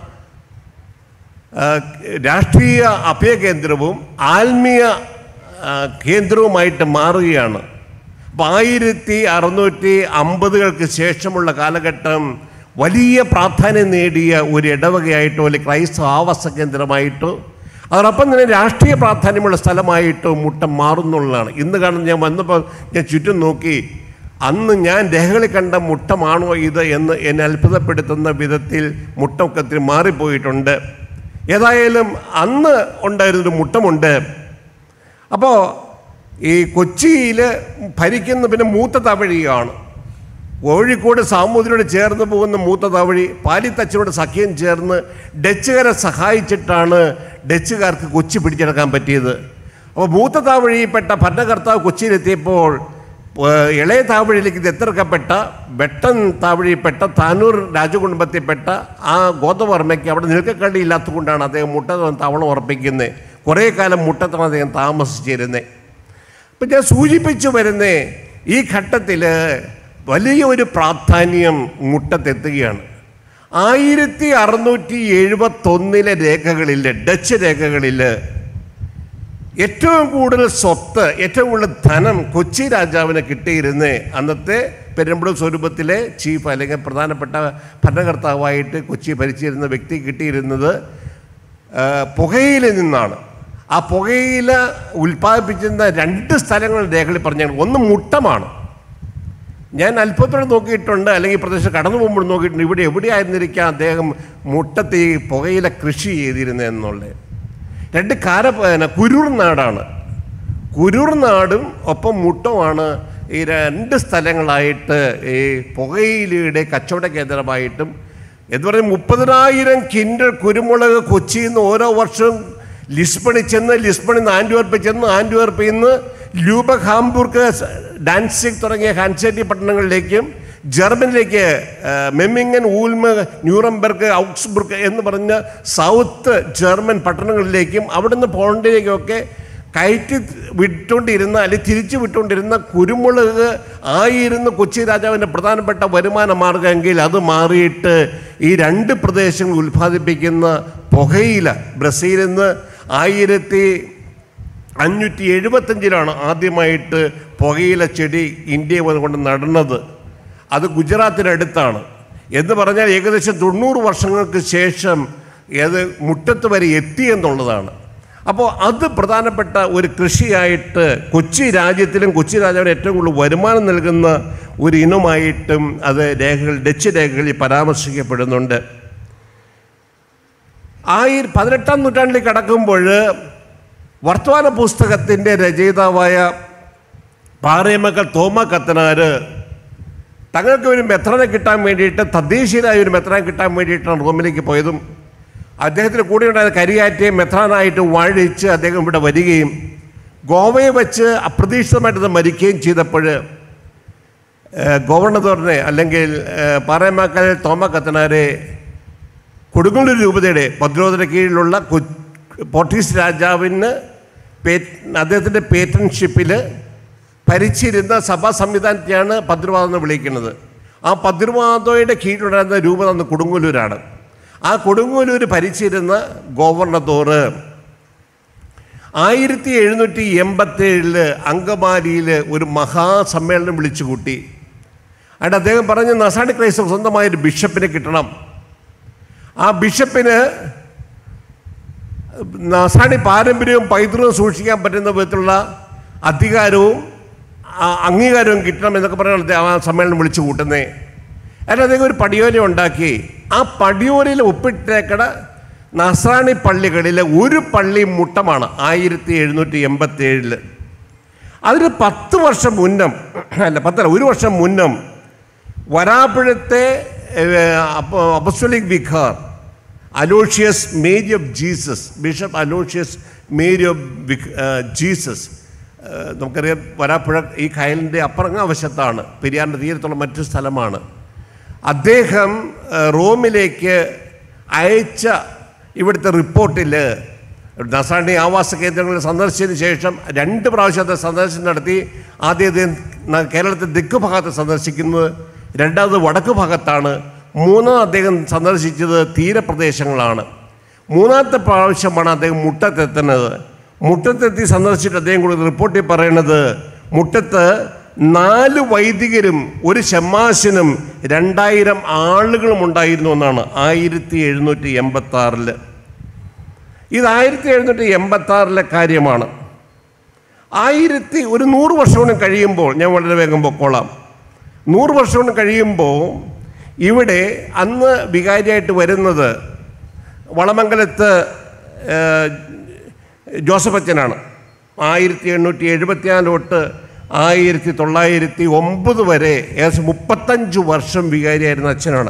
ആ, രാഷ്ട്രീയ അഭയകേന്ദ്രവും ആത്മീയ ആ, കേന്ദ്രവുമായിട്ട് മാറുകയാണ് അപ്പോൾ ആയിരത്തി അറുന്നൂറ്റി അമ്പതുകൾക്ക് ശേഷമുള്ള കാലഘട്ടം വലിയ പ്രാധാന്യം നേടിയ ഒരു ഇടവകയായിട്ടോ അല്ലെങ്കിൽ ക്രൈസ്തവ ആവാസ കേന്ദ്രമായിട്ടോ അതോടൊപ്പം തന്നെ രാഷ്ട്രീയ പ്രാധാന്യമുള്ള സ്ഥലമായിട്ടോ മുട്ടം മാറുന്നുള്ളതാണ് ഇന്ന് കാണുന്ന ഞാൻ വന്നപ്പോൾ ഞാൻ ചുറ്റും നോക്കി അന്ന് ഞാൻ രേഖകളിൽ കണ്ട മുട്ടമാണോ ഇത് എന്ന് എന്നെ അത്ഭുതപ്പെടുത്തുന്ന വിധത്തിൽ മുട്ടമൊക്കെ മാറിപ്പോയിട്ടുണ്ട് ഏതായാലും അന്ന് ഉണ്ടായിരുന്നൊരു മുട്ടമുണ്ട് അപ്പോൾ ഈ കൊച്ചിയിൽ ഭരിക്കുന്ന പിന്നെ മൂത്ത തവഴിയാണ് കോഴിക്കോട് സാമൂതിരിയോട് ചേർന്ന് പോകുന്ന മൂത്ത തവഴി പാലിത്തച്ഛനോട് സഖ്യം ചേർന്ന് ഡച്ചുകാരെ സഹായിച്ചിട്ടാണ് ഡച്ചുകാർക്ക് കൊച്ചി പിടിച്ചെടുക്കാൻ പറ്റിയത് അപ്പോൾ മൂത്ത താവഴിയിൽപ്പെട്ട ഭരണകർത്താവ് കൊച്ചിയിലെത്തിയപ്പോൾ ഏഹ്, ഇളയ താവഴിയിലേക്ക് ദത്തെടുക്കപ്പെട്ട വെട്ടൻ താവഴിയിൽപ്പെട്ട താനൂർ രാജകുടുംബത്തിൽപ്പെട്ട ആ ഗോതവർമ്മയ്ക്ക് അവിടെ നിൽക്കക്കള്ളി ഇല്ലാത്തതുകൊണ്ടാണ് അദ്ദേഹം മുട്ട തവളം ഉറപ്പിക്കുന്നത് കുറേ കാലം മുട്ടത്താണ് അദ്ദേഹം താമസിച്ചിരുന്നത് ഇപ്പം ഞാൻ സൂചിപ്പിച്ചു വരുന്ന ഈ ഘട്ടത്തിൽ വലിയ ഒരു പ്രാധാന്യം മുട്ടത്തെത്തുകയാണ് ആയിരത്തി അറുന്നൂറ്റി എഴുപത്തൊന്നിലെ രേഖകളിൽ ഡച്ച് രേഖകളിൽ ഏറ്റവും കൂടുതൽ സ്വത്ത് ഏറ്റവും കൂടുതൽ ധനം കൊച്ചി രാജാവിന് കിട്ടിയിരുന്ന അന്നത്തെ പെരുമ്പട സ്വരൂപത്തിലെ ചീഫ് അല്ലെങ്കിൽ പ്രധാനപ്പെട്ട ഭരണകർത്താവായിട്ട് കൊച്ചി ഭരിച്ചിരുന്ന വ്യക്തി കിട്ടിയിരുന്നത് ആ, പുകയില നിന്നാണ് ആ പുകയില ഉൽപ്പാദിപ്പിച്ചിരുന്ന രണ്ട് സ്ഥലങ്ങൾ രേഖകളിൽ പറഞ്ഞാൽ ഒന്ന് മുട്ടമാണ് ഞാൻ അല്പത്തോടെ നോക്കിയിട്ടുണ്ട് അല്ലെങ്കിൽ പ്രദേശത്ത് കടന്നു പോകുമ്പോൾ നോക്കിയിട്ടുണ്ട് ഇവിടെ എവിടെയായിരുന്നിരിക്കാം അദ്ദേഹം മുട്ടത്ത് ഈ പുകയില കൃഷി ചെയ്തിരുന്നതെന്നുള്ളത് രണ്ട് കാര പിന്നെ കുരൂർ നാടാണ് കുരൂർ നാടും ഒപ്പം മുട്ടമാണ് ഈ രണ്ട് സ്ഥലങ്ങളായിട്ട് ഈ പുകയിലയുടെ കച്ചവട കേന്ദ്രമായിട്ടും എന്ന് പറയുന്നത് മുപ്പതിനായിരം കിൻഡൽ കുരുമുളക് കൊച്ചിയിൽ നിന്ന് ഓരോ വർഷവും ലിസ്ബണിൽ ചെന്ന് ലിസ്ബണിൽ നിന്ന് ആൻഡ്വേർപ്പിൽ ചെന്ന് ആൻഡ്വേർപ്പിൽ നിന്ന് ലൂബക് ഹാംബൂർക്ക് ഡാൻസിക് തുടങ്ങിയ ഹാൻസേറ്റി പട്ടണങ്ങളിലേക്കും ജർമ്മനിലേക്ക് ആ, മെമ്മിങ്ങൻ ഊൽമ് ന്യൂറംബർഗ് ഔക്സ്ബുർഗ് എന്ന് പറഞ്ഞ സൗത്ത് ജർമ്മൻ പട്ടണങ്ങളിലേക്കും അവിടുന്ന് പോണ്ടിലേക്കൊക്കെ കയറ്റി വിട്ടുകൊണ്ടിരുന്ന അല്ലെങ്കിൽ തിരിച്ചു വിട്ടുകൊണ്ടിരുന്ന കുരുമുളക് ആയിരുന്നു കൊച്ചി രാജാവിൻ്റെ പ്രധാനപ്പെട്ട വരുമാന മാർഗ്ഗമെങ്കിൽ അത് മാറിയിട്ട് ഈ രണ്ട് പ്രദേശങ്ങൾ ഉൽപ്പാദിപ്പിക്കുന്ന പുകയില ബ്രസീലിൽ നിന്ന് ആയിരത്തി അഞ്ഞൂറ്റി എഴുപത്തഞ്ചിലാണ് ആദ്യമായിട്ട് പുകയില ചെടി ഇന്ത്യയിൽ വന്നുകൊണ്ട് നടുന്നത് അത് ഗുജറാത്തിനടുത്താണ് എന്ന് പറഞ്ഞാൽ ഏകദേശം തൊണ്ണൂറ് വർഷങ്ങൾക്ക് ശേഷം ഏത് മുറ്റത്ത് വരെ എത്തി എന്നുള്ളതാണ് അപ്പോൾ അത് പ്രധാനപ്പെട്ട ഒരു കൃഷിയായിട്ട് കൊച്ചി രാജ്യത്തിലും കൊച്ചി രാജാവിന് ഏറ്റവും കൂടുതൽ വരുമാനം നൽകുന്ന ഒരു ഇനമായിട്ടും അത് രേഖകൾ ഡച്ച് രേഖകളിൽ പരാമർശിക്കപ്പെടുന്നുണ്ട് ആയി പതിനെട്ടാം നൂറ്റാണ്ടിൽ കടക്കുമ്പോൾ വർത്തമാന പുസ്തകത്തിൻ്റെ രചയിതാവായ പാറയമക്കൾ തോമ കത്തനാര് തങ്ങൾക്ക് ഒരു മെത്രനെ കിട്ടാൻ വേണ്ടിയിട്ട് തദ്ദേശീയരായ ഒരു മെത്രനെ കിട്ടാൻ വേണ്ടിയിട്ടാണ് റോമിലേക്ക് പോയതും അദ്ദേഹത്തിന് കൂടെ ഉണ്ടായ കരിയാറ്റയെ മെത്രാനായിട്ട് വാഴിച്ച് അദ്ദേഹം ഇവിടെ വരികയും ഗോവയെ വെച്ച് അപ്രതീക്ഷിതമായിട്ട് മരിക്കുകയും ചെയ്തപ്പോൾ ഏഹ്, ഗവർണറിനെ അല്ലെങ്കിൽ ഏഹ്, പാറയമാക്കൽ തോമ കത്തനാരെ കൊടുങ്ങല്ലൂർ രൂപതയുടെ പ്രതിരോധന കീഴിലുള്ള കൊ- പോർട്ടീസ് രാജാവിന് പേ അദ്ദേഹത്തിൻ്റെ പേറ്റൻഷിപ്പിൽ ഭരിച്ചിരുന്ന സഭാ സംവിധാനത്തെയാണ് ഭദ്രവാദം എന്ന് വിളിക്കുന്നത് ആ ഭദ്രവാദയുടെ കീഴിലുണ്ടായിരുന്ന രൂപത അന്ന് കൊടുങ്ങല്ലൂരാണ് ആ കൊടുങ്ങല്ലൂർ ഭരിച്ചിരുന്ന ഗവർണതോറ് ആയിരത്തി എഴുന്നൂറ്റി എൺപത്തേഴില് അങ്കമാലിയിൽ ഒരു മഹാസമ്മേളനം വിളിച്ചു കൂട്ടി അവിടെ അദ്ദേഹം പറഞ്ഞു നസാണി ക്രൈസ്തവ സ്വന്തമായൊരു ബിഷപ്പിനെ കിട്ടണം ആ ബിഷപ്പിന് നസാണി പാരമ്പര്യവും പൈതൃകവും സൂക്ഷിക്കാൻ പറ്റുന്ന വിധത്തിലുള്ള അധികാരവും ആ, അംഗീകാരവും കിട്ടണം എന്നൊക്കെ പറഞ്ഞാണ് അദ്ദേഹം ആ സമ്മേളനം വിളിച്ചു കൂട്ടുന്നത് അതിന് അദ്ദേഹം ഒരു പടിയോല ഉണ്ടാക്കി ആ പടിയോലയിൽ ഒപ്പിട്ടേക്കട നസ്രാണി പള്ളികളിലെ ഒരു പള്ളി മുട്ടമാണ് ആയിരത്തി എഴുന്നൂറ്റി എൺപത്തി ഏഴില് അതിന് പത്ത് വർഷം മുന്നം അല്ല പത്തല്ല ഒരു വർഷം മുന്നം വരാപ്പുഴത്തെ apostolic vicar Aloysius Mary of Jesus bishop Aloysius Mary of വിഖ് ജീസസ് ഏഹ് നമുക്കറിയാം വരാപ്പുഴ ഈ കായലിൻ്റെ അപ്പുറങ്ങ വശത്താണ് പെരിയാറിൻ്റെ തീരത്തുള്ള മറ്റു സ്ഥലമാണ് അദ്ദേഹം ഏഹ് റോമിലേക്ക് അയച്ച ഇവിടുത്തെ റിപ്പോർട്ടിൽ നസാണി ആവാസ കേന്ദ്രങ്ങളിൽ സന്ദർശിച്ചതിന് ശേഷം രണ്ട് പ്രാവശ്യത്തെ സന്ദർശനം നടത്തി ആദ്യം അദ്ദേഹം ന- കേരളത്തെ തെക്ക് ഭാഗത്ത് സന്ദർശിക്കുന്നത് രണ്ടാമത് വടക്ക് ഭാഗത്താണ് മൂന്നാം അദ്ദേഹം സന്ദർശിച്ചത് തീരപ്രദേശങ്ങളാണ് മൂന്നാമത്തെ പ്രാവശ്യമാണ് അദ്ദേഹം മുട്ടത്തെത്തുന്നത് മുട്ടത്തെത്തി സന്ദർശിച്ചിട്ട് അദ്ദേഹം കൊടുത്ത റിപ്പോർട്ടിൽ പറയണത് മുട്ടത്ത് നാല് വൈദികരും ഒരു ഷമ്മാശനും രണ്ടായിരം ആളുകളും ഉണ്ടായിരുന്നു എന്നാണ് ആയിരത്തി എഴുന്നൂറ്റി എൺപത്തി ആറില് ഇത് ആയിരത്തി എഴുന്നൂറ്റി എൺപത്തി ആറിലെ കാര്യമാണ് ആയിരത്തി ഒരു നൂറ് വർഷം കൂടെ കഴിയുമ്പോൾ ഞാൻ വളരെ വേഗം പൊക്കോളാം നൂറ് വർഷം കൊണ്ട് കഴിയുമ്പോൾ ഇവിടെ അന്ന് വികാരിയായിട്ട് വരുന്നത് വളമംഗലത്ത് ഏഹ്, ജോസഫ് അച്ഛനാണ് ആയിരത്തി എണ്ണൂറ്റി എഴുപത്തിനാല് തൊട്ട് ആയിരത്തി തൊള്ളായിരത്തി ഒമ്പത് വരെ ഏകദേശം മുപ്പത്തഞ്ച് വർഷം വികാരിയായിരുന്ന അച്ഛനാണ്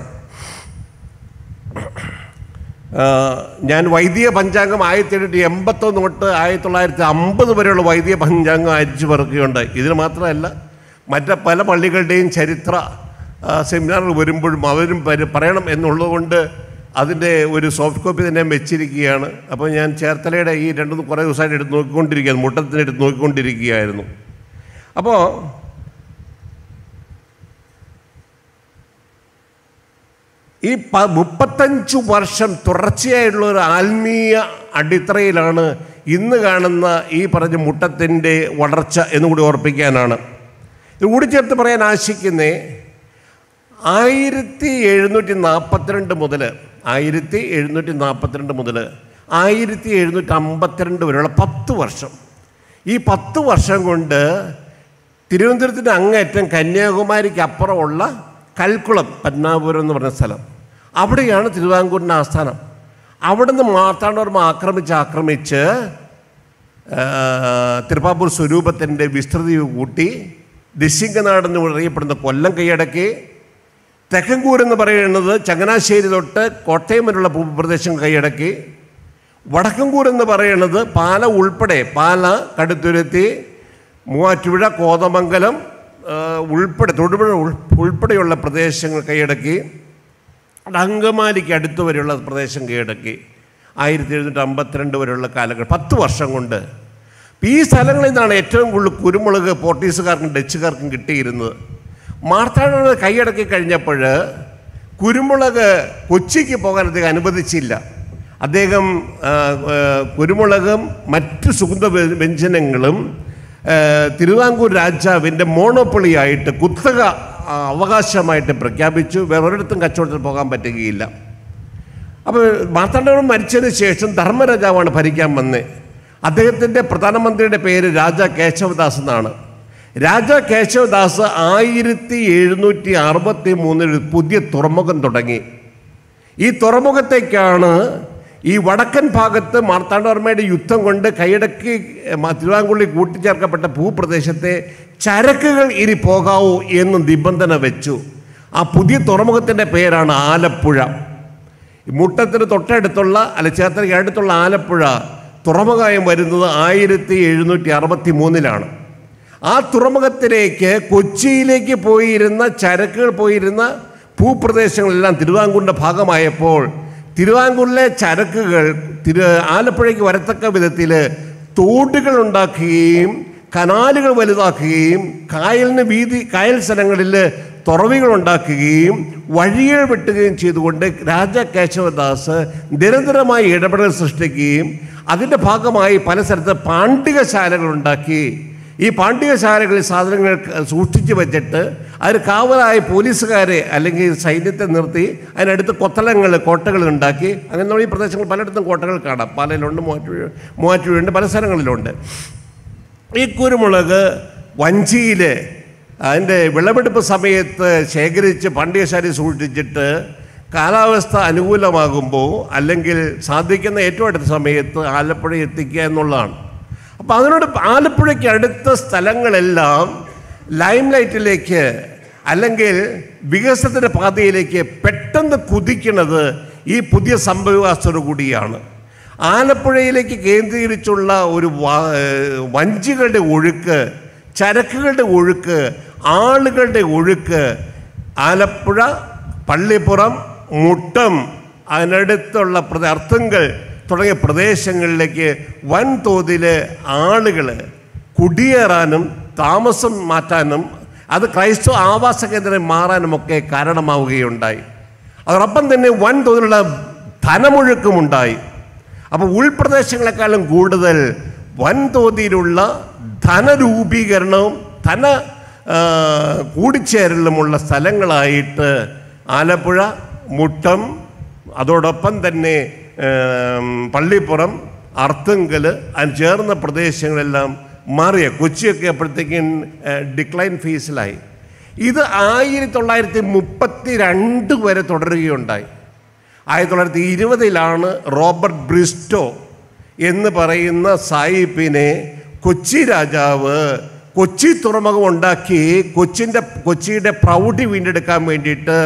ആഹ് ഞാൻ വൈദിക പഞ്ചാംഗം ആയിരത്തി എണ്ണൂറ്റി എൺപത്തൊന്ന് തൊട്ട് ആയിരത്തി തൊള്ളായിരത്തി അമ്പത് വരെയുള്ള വൈദിക പഞ്ചാംഗം അരിച്ചു പെറുക്കുകയുണ്ട് ഇതിന് മാത്രമല്ല മറ്റ് പല പള്ളികളുടെയും ചരിത്ര ആ, സെമിനാറുകൾ വരുമ്പോഴും അവരും പരി- പറയണം എന്നുള്ളതുകൊണ്ട് അതിൻ്റെ ഒരു സോഫ്റ്റ് കോപ്പി തന്നെ ഞാൻ വെച്ചിരിക്കുകയാണ് അപ്പോൾ ഞാൻ ചേർത്തലയുടെ ഈ രണ്ടു കുറേ ദിവസമായിട്ട് എടുത്ത് നോക്കിക്കൊണ്ടിരിക്കുകയായിരുന്നു മുട്ടത്തിന് എടുത്ത് നോക്കിക്കൊണ്ടിരിക്കുകയായിരുന്നു അപ്പോൾ ഈ പ മുപ്പത്തഞ്ച് വർഷം തുടർച്ചയായിട്ടുള്ള ഒരു ആത്മീയ അടിത്തറയിലാണ് ഇന്ന് കാണുന്ന ഈ പറഞ്ഞ മുട്ടത്തിൻ്റെ വളർച്ച എന്നുകൂടി ഓർപ്പിക്കാനാണ് ഇത് കൂടി ചേർത്ത് പറയാൻ ആശിക്കുന്നേ ആയിരത്തി എഴുന്നൂറ്റി നാൽപ്പത്തിരണ്ട് മുതൽ ആയിരത്തി എഴുന്നൂറ്റി നാൽപ്പത്തിരണ്ട് മുതൽ ആയിരത്തി എഴുന്നൂറ്റി അമ്പത്തിരണ്ട് വരെയുള്ള പത്ത് വർഷം ഈ പത്ത് വർഷം കൊണ്ട് തിരുവനന്തപുരത്തിൻ്റെ അങ്ങേറ്റം കന്യാകുമാരിക്ക് അപ്പുറമുള്ള കൽക്കുളം പത്മനാഭപുരം എന്ന് പറഞ്ഞ സ്ഥലം അവിടെയാണ് തിരുവിതാംകൂറിൻ്റെ ആസ്ഥാനം അവിടുന്ന് മാർത്താണ്ഡവർമ്മ ആക്രമിച്ച് ആക്രമിച്ച് ആ, തിരുപ്പാപ്പൂർ സ്വരൂപത്തിൻ്റെ വിസ്തൃതി കൂട്ടി ദിശിംഗനാടെന്ന് അറിയപ്പെടുന്ന കൊല്ലം കൈയടക്കി തെക്കൻകൂർ എന്ന് പറയുന്നത് ചങ്ങനാശ്ശേരി തൊട്ട് കോട്ടയം വരെയുള്ള ഭൂപ്രദേശം കൈയടക്കി വടക്കൻകൂർ എന്ന് പറയുന്നത് പാല ഉൾപ്പെടെ പാല കടുത്തുരുത്തി മൂവാറ്റുപുഴ കോതമംഗലം ആ, ഉൾപ്പെടെ തൊടുപുഴ ഉൾ- ഉൾപ്പെടെയുള്ള പ്രദേശങ്ങൾ കൈയടക്കി അങ്കമാലിക്ക് അടുത്ത് വരെയുള്ള പ്രദേശം കീഴടക്കി ആയിരത്തി എഴുന്നൂറ്റി അമ്പത്തിരണ്ട് വരെയുള്ള കാലങ്ങൾ പത്ത് വർഷം കൊണ്ട് ഈ സ്ഥലങ്ങളിൽ നിന്നാണ് ഏറ്റവും കൂടുതൽ കുരുമുളക് പോർട്ടീസുകാർക്കും ഡച്ചുകാർക്കും കിട്ടിയിരുന്നത് മാർത്താണ്ഡ കൈയടക്കി കഴിഞ്ഞപ്പോൾ കുരുമുളക് കൊച്ചിക്ക് പോകാൻ അദ്ദേഹം അനുവദിച്ചില്ല അദ്ദേഹം ആ, ആ, കുരുമുളകും മറ്റ് സുഗന്ധ വ്യ- വ്യഞ്ജനങ്ങളും ആ, തിരുവിതാംകൂർ രാജാവിൻ്റെ മോണോപ്പൊളിയായിട്ട് കുത്തക ആ അവകാശമായിട്ട് പ്രഖ്യാപിച്ചു വേറൊരിടത്തും കച്ചവടത്തിൽ പോകാൻ പറ്റുകയില്ല അപ്പോൾ മാർത്താണ്ഡവർമ്മ മരിച്ചതിന് ശേഷം ധർമ്മരാജാവാണ് ഭരിക്കാൻ വന്നത് അദ്ദേഹത്തിൻ്റെ പ്രധാനമന്ത്രിയുടെ പേര് രാജ കേശവദാസ് എന്നാണ് രാജ കേശവദാസ് ആയിരത്തി എഴുന്നൂറ്റി അറുപത്തി മൂന്നിൽ ഒരു പുതിയ തുറമുഖം തുടങ്ങി ഈ തുറമുഖത്തേക്കാണ് ഈ വടക്കൻ ഭാഗത്ത് മാർത്താണ്ഡവർമ്മയുടെ യുദ്ധം കൊണ്ട് കൈയടക്കി മ- തിരുവാങ്കുള്ളി കൂട്ടിച്ചേർക്കപ്പെട്ട ഭൂപ്രദേശത്തെ ചരക്കുകൾ ഇനി പോകാവൂ എന്ന് നിബന്ധന വെച്ചു ആ പുതിയ തുറമുഖത്തിൻ്റെ പേരാണ് ആലപ്പുഴ മുട്ടത്തിന് തൊട്ടടുത്തുള്ള അല്ല ചേർത്തലയ്ക്ക് അടുത്തുള്ള ആലപ്പുഴ തുറമുഖം വരുന്നത് ആയിരത്തി എഴുന്നൂറ്റി അറുപത്തി മൂന്നിലാണ് ആ തുറമുഖത്തിലേക്ക് കൊച്ചിയിലേക്ക് പോയിരുന്ന ചരക്കുകൾ പോയിരുന്ന ഭൂപ്രദേശങ്ങളെല്ലാം തിരുവാങ്കൂറിൻ്റെ ഭാഗമായപ്പോൾ തിരുവാങ്കൂറിലെ ചരക്കുകൾ തിരു ആലപ്പുഴയ്ക്ക് വരത്തക്ക വിധത്തിൽ തോടുകൾ ഉണ്ടാക്കുകയും കനാലുകൾ വലുതാക്കുകയും കായലിന് വീതി കായൽ സ്ഥലങ്ങളിൽ തുറവികൾ ഉണ്ടാക്കുകയും വഴികൾ വെട്ടുകയും ചെയ്തുകൊണ്ട് രാജ കേശവദാസ് നിരന്തരമായി ഇടപെടൽ സൃഷ്ടിക്കുകയും അതിൻ്റെ ഭാഗമായി പല സ്ഥലത്ത് പാണ്ഡികശാലകൾ ഉണ്ടാക്കി ഈ പാണ്ഡികശാലകളിൽ സാധനങ്ങൾ ക- സൂക്ഷിച്ചു വെച്ചിട്ട് അതിന് കാവലായ പോലീസുകാരെ അല്ലെങ്കിൽ സൈന്യത്തെ നിർത്തി അതിനടുത്ത് കൊത്തളങ്ങൾ കോട്ടകൾ ഉണ്ടാക്കി അങ്ങനെ നമ്മൾ ഈ പ്രദേശങ്ങൾ പലയിടത്തും കോട്ടകൾ കാണാം പാലയിലുണ്ട് മൂവാറ്റുപുഴ മൂവാറ്റുപുഴയുണ്ട് പല സ്ഥലങ്ങളിലുണ്ട് ഈ കുരുമുളക് വഞ്ചിയിൽ അതിൻ്റെ വിളവെടുപ്പ് സമയത്ത് ശേഖരിച്ച് പണ്ടികശാലി സൂക്ഷിച്ചിട്ട് കാലാവസ്ഥ അനുകൂലമാകുമ്പോൾ അല്ലെങ്കിൽ സാധിക്കുന്ന ഏറ്റവും അടുത്ത സമയത്ത് ആലപ്പുഴ എത്തിക്കുക എന്നുള്ളതാണ് അപ്പോൾ അതിനോട് ആലപ്പുഴയ്ക്ക് അടുത്ത സ്ഥലങ്ങളെല്ലാം ലൈം ലൈറ്റിലേക്ക് അല്ലെങ്കിൽ വികസനത്തിൻ്റെ പാതയിലേക്ക് പെട്ടെന്ന് കുതിക്കുന്നത് ഈ പുതിയ സംഭവവാസത്തോടു കൂടിയാണ് ആലപ്പുഴയിലേക്ക് കേന്ദ്രീകരിച്ചുള്ള ഒരു വ- ഏഹ് വഞ്ചികളുടെ ഒഴുക്ക് ചരക്കുകളുടെ ഒഴുക്ക് ആളുകളുടെ ഒഴുക്ക് ആലപ്പുഴ പള്ളിപ്പുറം മുട്ടം അതിനടുത്തുള്ള പ്രദേ- അർത്തുങ്കൽ തുടങ്ങിയ പ്രദേശങ്ങളിലേക്ക് വൻതോതിൽ ആളുകൾ കുടിയേറാനും താമസം മാറ്റാനും അത് ക്രൈസ്തവ ആവാസ കേന്ദ്രം മാറാനുമൊക്കെ കാരണമാവുകയുണ്ടായി അതോടൊപ്പം തന്നെ വൻതോതിലുള്ള ധനമൊഴുക്കുമുണ്ടായി അപ്പോൾ ഉൾപ്രദേശങ്ങളെക്കാളും കൂടുതൽ വൻതോതിലുള്ള ധനരൂപീകരണവും ധന ആ, കൂടിച്ചേരലുമുള്ള സ്ഥലങ്ങളായിട്ട് ആലപ്പുഴ മുട്ടം അതോടൊപ്പം തന്നെ ഏം, പള്ളിപ്പുറം അർത്തുങ്കൽ അതിന് ചേർന്ന പ്രദേശങ്ങളെല്ലാം മാറിയ കൊച്ചിയൊക്കെ അപ്പോഴത്തേക്കും ഡിക്ലൈൻ ഫേസിലായി ഇത് ആയിരത്തി തൊള്ളായിരത്തി മുപ്പത്തി രണ്ട് വരെ തുടരുകയുണ്ടായി ആയിരത്തി തൊള്ളായിരത്തി ഇരുപതിലാണ് റോബർട്ട് ബ്രിസ്റ്റോ എന്ന് പറയുന്ന സായിപ്പിനെ കൊച്ചി രാജാവ് കൊച്ചി തുറമുഖം ഉണ്ടാക്കി കൊച്ചിൻ്റെ കൊച്ചിയുടെ പ്രൗഢി വീണ്ടെടുക്കാൻ വേണ്ടിയിട്ട്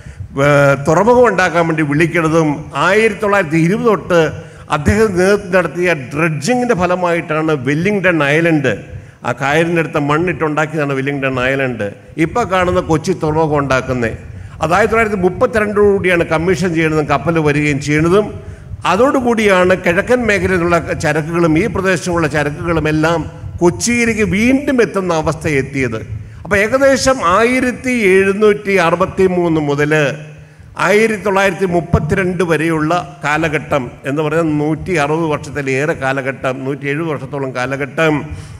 ഏർ, തുറമുഖം ഉണ്ടാക്കാൻ വേണ്ടി വിളിക്കുന്നതും ആയിരത്തി തൊള്ളായിരത്തി ഇരുപത് തൊട്ട് അദ്ദേഹം നേതൃത്വം നടത്തിയ ഡ്രഡ്ജിങ്ങിൻ്റെ ഫലമായിട്ടാണ് വെല്ലിംഗ്ടൺ ഐലൻഡ് ആ കായലിൻ്റെ അടുത്ത മണ്ണിട്ടുണ്ടാക്കിയതാണ് വെല്ലിംഗ്ടൺ ഐലൻഡ് ഇപ്പോൾ കാണുന്ന കൊച്ചി തുറമുഖം ഉണ്ടാക്കുന്നത് അത് ആയിരത്തി തൊള്ളായിരത്തി മുപ്പത്തിരണ്ടോടുകൂടിയാണ് കമ്മീഷൻ ചെയ്യുന്നതും കപ്പൽ വരികയും ചെയ്യുന്നതും അതോടുകൂടിയാണ് കിഴക്കൻ മേഖലയിലുള്ള ചരക്കുകളും ഈ പ്രദേശമുള്ള ചരക്കുകളും എല്ലാം കൊച്ചിയിലേക്ക് വീണ്ടും എത്തുന്ന അവസ്ഥ എത്തിയത് അപ്പോൾ ഏകദേശം ആയിരത്തി എഴുന്നൂറ്റി അറുപത്തി മൂന്ന് മുതൽ ആയിരത്തി തൊള്ളായിരത്തി മുപ്പത്തിരണ്ട് വരെയുള്ള കാലഘട്ടം എന്ന് പറയുന്നത് നൂറ്റി അറുപത് വർഷത്തിലേറെ കാലഘട്ടം നൂറ്റി എഴുപത് വർഷത്തോളം കാലഘട്ടം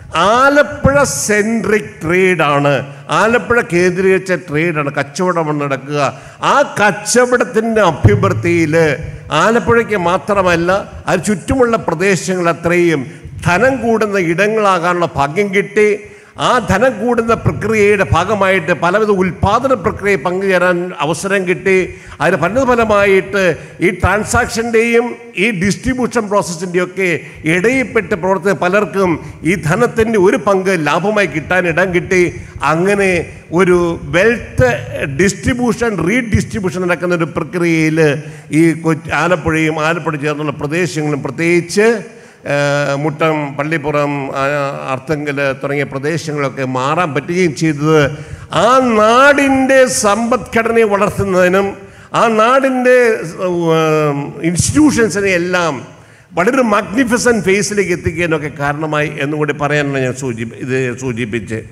ആലപ്പുഴ സെൻട്രിക് ട്രേഡാണ് ആലപ്പുഴ കേന്ദ്രീകരിച്ച ട്രേഡാണ് കച്ചവടം നടക്കുക ആ കച്ചവടത്തിൻ്റെ അഭ്യർത്ഥിയിൽ ആലപ്പുഴയ്ക്ക് മാത്രമല്ല അത് ചുറ്റുമുള്ള പ്രദേശങ്ങൾ അത്രയും ധനം കൂടുന്ന ഇടങ്ങളാകാനുള്ള ഭാഗ്യം കിട്ടി ആ ധനം കൂടുന്ന പ്രക്രിയയുടെ ഭാഗമായിട്ട് പലവിധ ഉൽപാദന പ്രക്രിയ പങ്കുചേരാൻ അവസരം കിട്ടി അതിന് പരിണതഫലമായിട്ട് ഈ ട്രാൻസാക്ഷൻ്റെയും ഈ ഡിസ്ട്രിബ്യൂഷൻ പ്രോസസ്സിൻ്റെയും ഒക്കെ ഇടയിൽപ്പെട്ട് പ്രവർത്തിക്കുന്ന പലർക്കും ഈ ധനത്തിൻ്റെ ഒരു പങ്ക് ലാഭമായി കിട്ടാൻ ഇടം കിട്ടി അങ്ങനെ ഒരു വെൽത്ത് ഡിസ്ട്രിബ്യൂഷൻ റീഡിസ്ട്രിബ്യൂഷൻ നടക്കുന്ന ഒരു പ്രക്രിയയിൽ ഈ കൊച്ചി ആലപ്പുഴയും ആലപ്പുഴ ചേർന്നുള്ള പ്രദേശങ്ങളും പ്രത്യേകിച്ച് ഏഹ് മുട്ടം പള്ളിപ്പുറം ആ, അർത്തങ്കൽ തുടങ്ങിയ പ്രദേശങ്ങളൊക്കെ മാറാൻ പറ്റുകയും ചെയ്തത് ആ നാടിൻ്റെ സമ്പദ്ഘടനയെ വളർത്തുന്നതിനും ആ നാടിൻ്റെ ഇൻസ്റ്റിറ്റ്യൂഷൻസിനെ എല്ലാം വളരെ മാഗ്നിഫിസൻ ഫേസിലേക്ക് എത്തിക്കാനൊക്കെ കാരണമായി എന്നുകൂടി പറയാനാണ് ഞാൻ സൂചി ഇത് സൂചിപ്പിച്ച്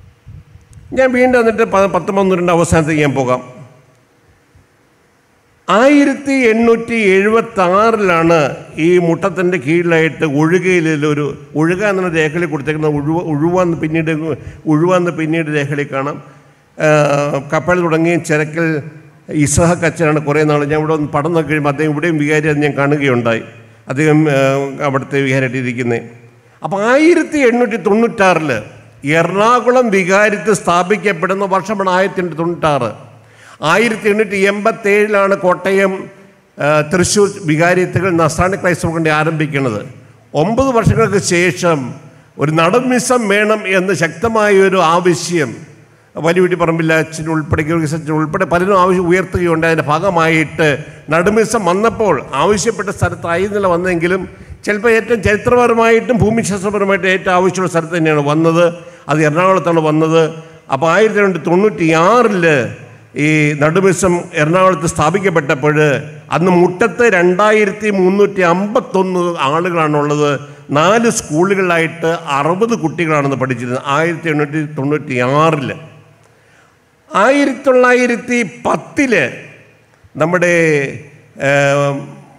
ഞാൻ വീണ്ടും എന്നിട്ട് പ- പത്ത് പന്ത്രണ്ട് അവസാനത്തേക്ക് ഞാൻ പോകാം ആയിരത്തി എണ്ണൂറ്റി എഴുപത്തി ആറിലാണ് ഈ മുട്ടത്തിൻ്റെ കീഴിലായിട്ട് ഒഴുകയിലൊരു ഒഴുക എന്ന രേഖയിൽ കൊടുത്തേക്കുന്ന ഉഴുവ ഉഴുവാന്ന് പിന്നീട് ഉഴുവാന്ന് പിന്നീട് രേഖയിൽ കാണാം ആ, കപ്പൽ തുടങ്ങി ചിരക്കൽ ഇസഹക്ക് അച്ഛനാണ് കുറേ നാൾ ഞാൻ ഇവിടെ ഒന്ന് പടം നോക്കി കഴിയുമ്പോൾ അദ്ദേഹം ഇവിടെയും വികാരിയായി ഞാൻ കാണുകയുണ്ടായി അദ്ദേഹം ആ, അവിടുത്തെ വികാരമായിട്ടിരിക്കുന്നത് അപ്പോൾ ആയിരത്തി എണ്ണൂറ്റി തൊണ്ണൂറ്റാറിൽ എറണാകുളം വികാരത്തിൽ സ്ഥാപിക്കപ്പെടുന്ന വർഷമാണ് ആയിരത്തി എണ്ണൂറ്റി തൊണ്ണൂറ്റാറ് ആയിരത്തി എണ്ണൂറ്റി എൺപത്തേഴിലാണ് കോട്ടയം ആ, തൃശ്ശൂർ വികാരിയത്തുകൾ നസ്രാണി ക്രൈസ്തവ കൊണ്ട് ആരംഭിക്കുന്നത് ഒമ്പത് വർഷങ്ങൾക്ക് ശേഷം ഒരു നടമിസം വേണം എന്ന് ശക്തമായൊരു ആവശ്യം വലിയുടി പറമ്പില്ല അച്ഛൻ ഉൾപ്പെടെ ഗീവർഗീസ് അച്ഛൻ ഉൾപ്പെടെ പലരും ആവശ്യം ഉയർത്തുകയുണ്ട് അതിൻ്റെ ഭാഗമായിട്ട് നടുമിസം വന്നപ്പോൾ ആവശ്യപ്പെട്ട സ്ഥലത്തായിരുന്നില്ല വന്നെങ്കിലും ചിലപ്പോൾ ഏറ്റവും ചരിത്രപരമായിട്ടും ഭൂമിശാസ്ത്രപരമായിട്ടും ഏറ്റവും ആവശ്യമുള്ള സ്ഥലത്ത് തന്നെയാണ് വന്നത് അത് എറണാകുളത്താണ് വന്നത് അപ്പോൾ ആയിരത്തി തൊള്ളായിരത്തി തൊണ്ണൂറ്റി ആറില് ഈ നടുമിസം എറണാകുളത്ത് സ്ഥാപിക്കപ്പെട്ടപ്പോൾ അന്ന് മുട്ടത്ത് രണ്ടായിരത്തി മുന്നൂറ്റി അമ്പത്തൊന്ന് ആളുകളാണുള്ളത് നാല് സ്കൂളുകളിലായിട്ട് അറുപത് കുട്ടികളാണെന്ന് പഠിച്ചിരുന്നത് ആയിരത്തി എണ്ണൂറ്റി തൊണ്ണൂറ്റി ആറിൽ ആയിരത്തി തൊള്ളായിരത്തി പത്തില് നമ്മുടെ ഏം,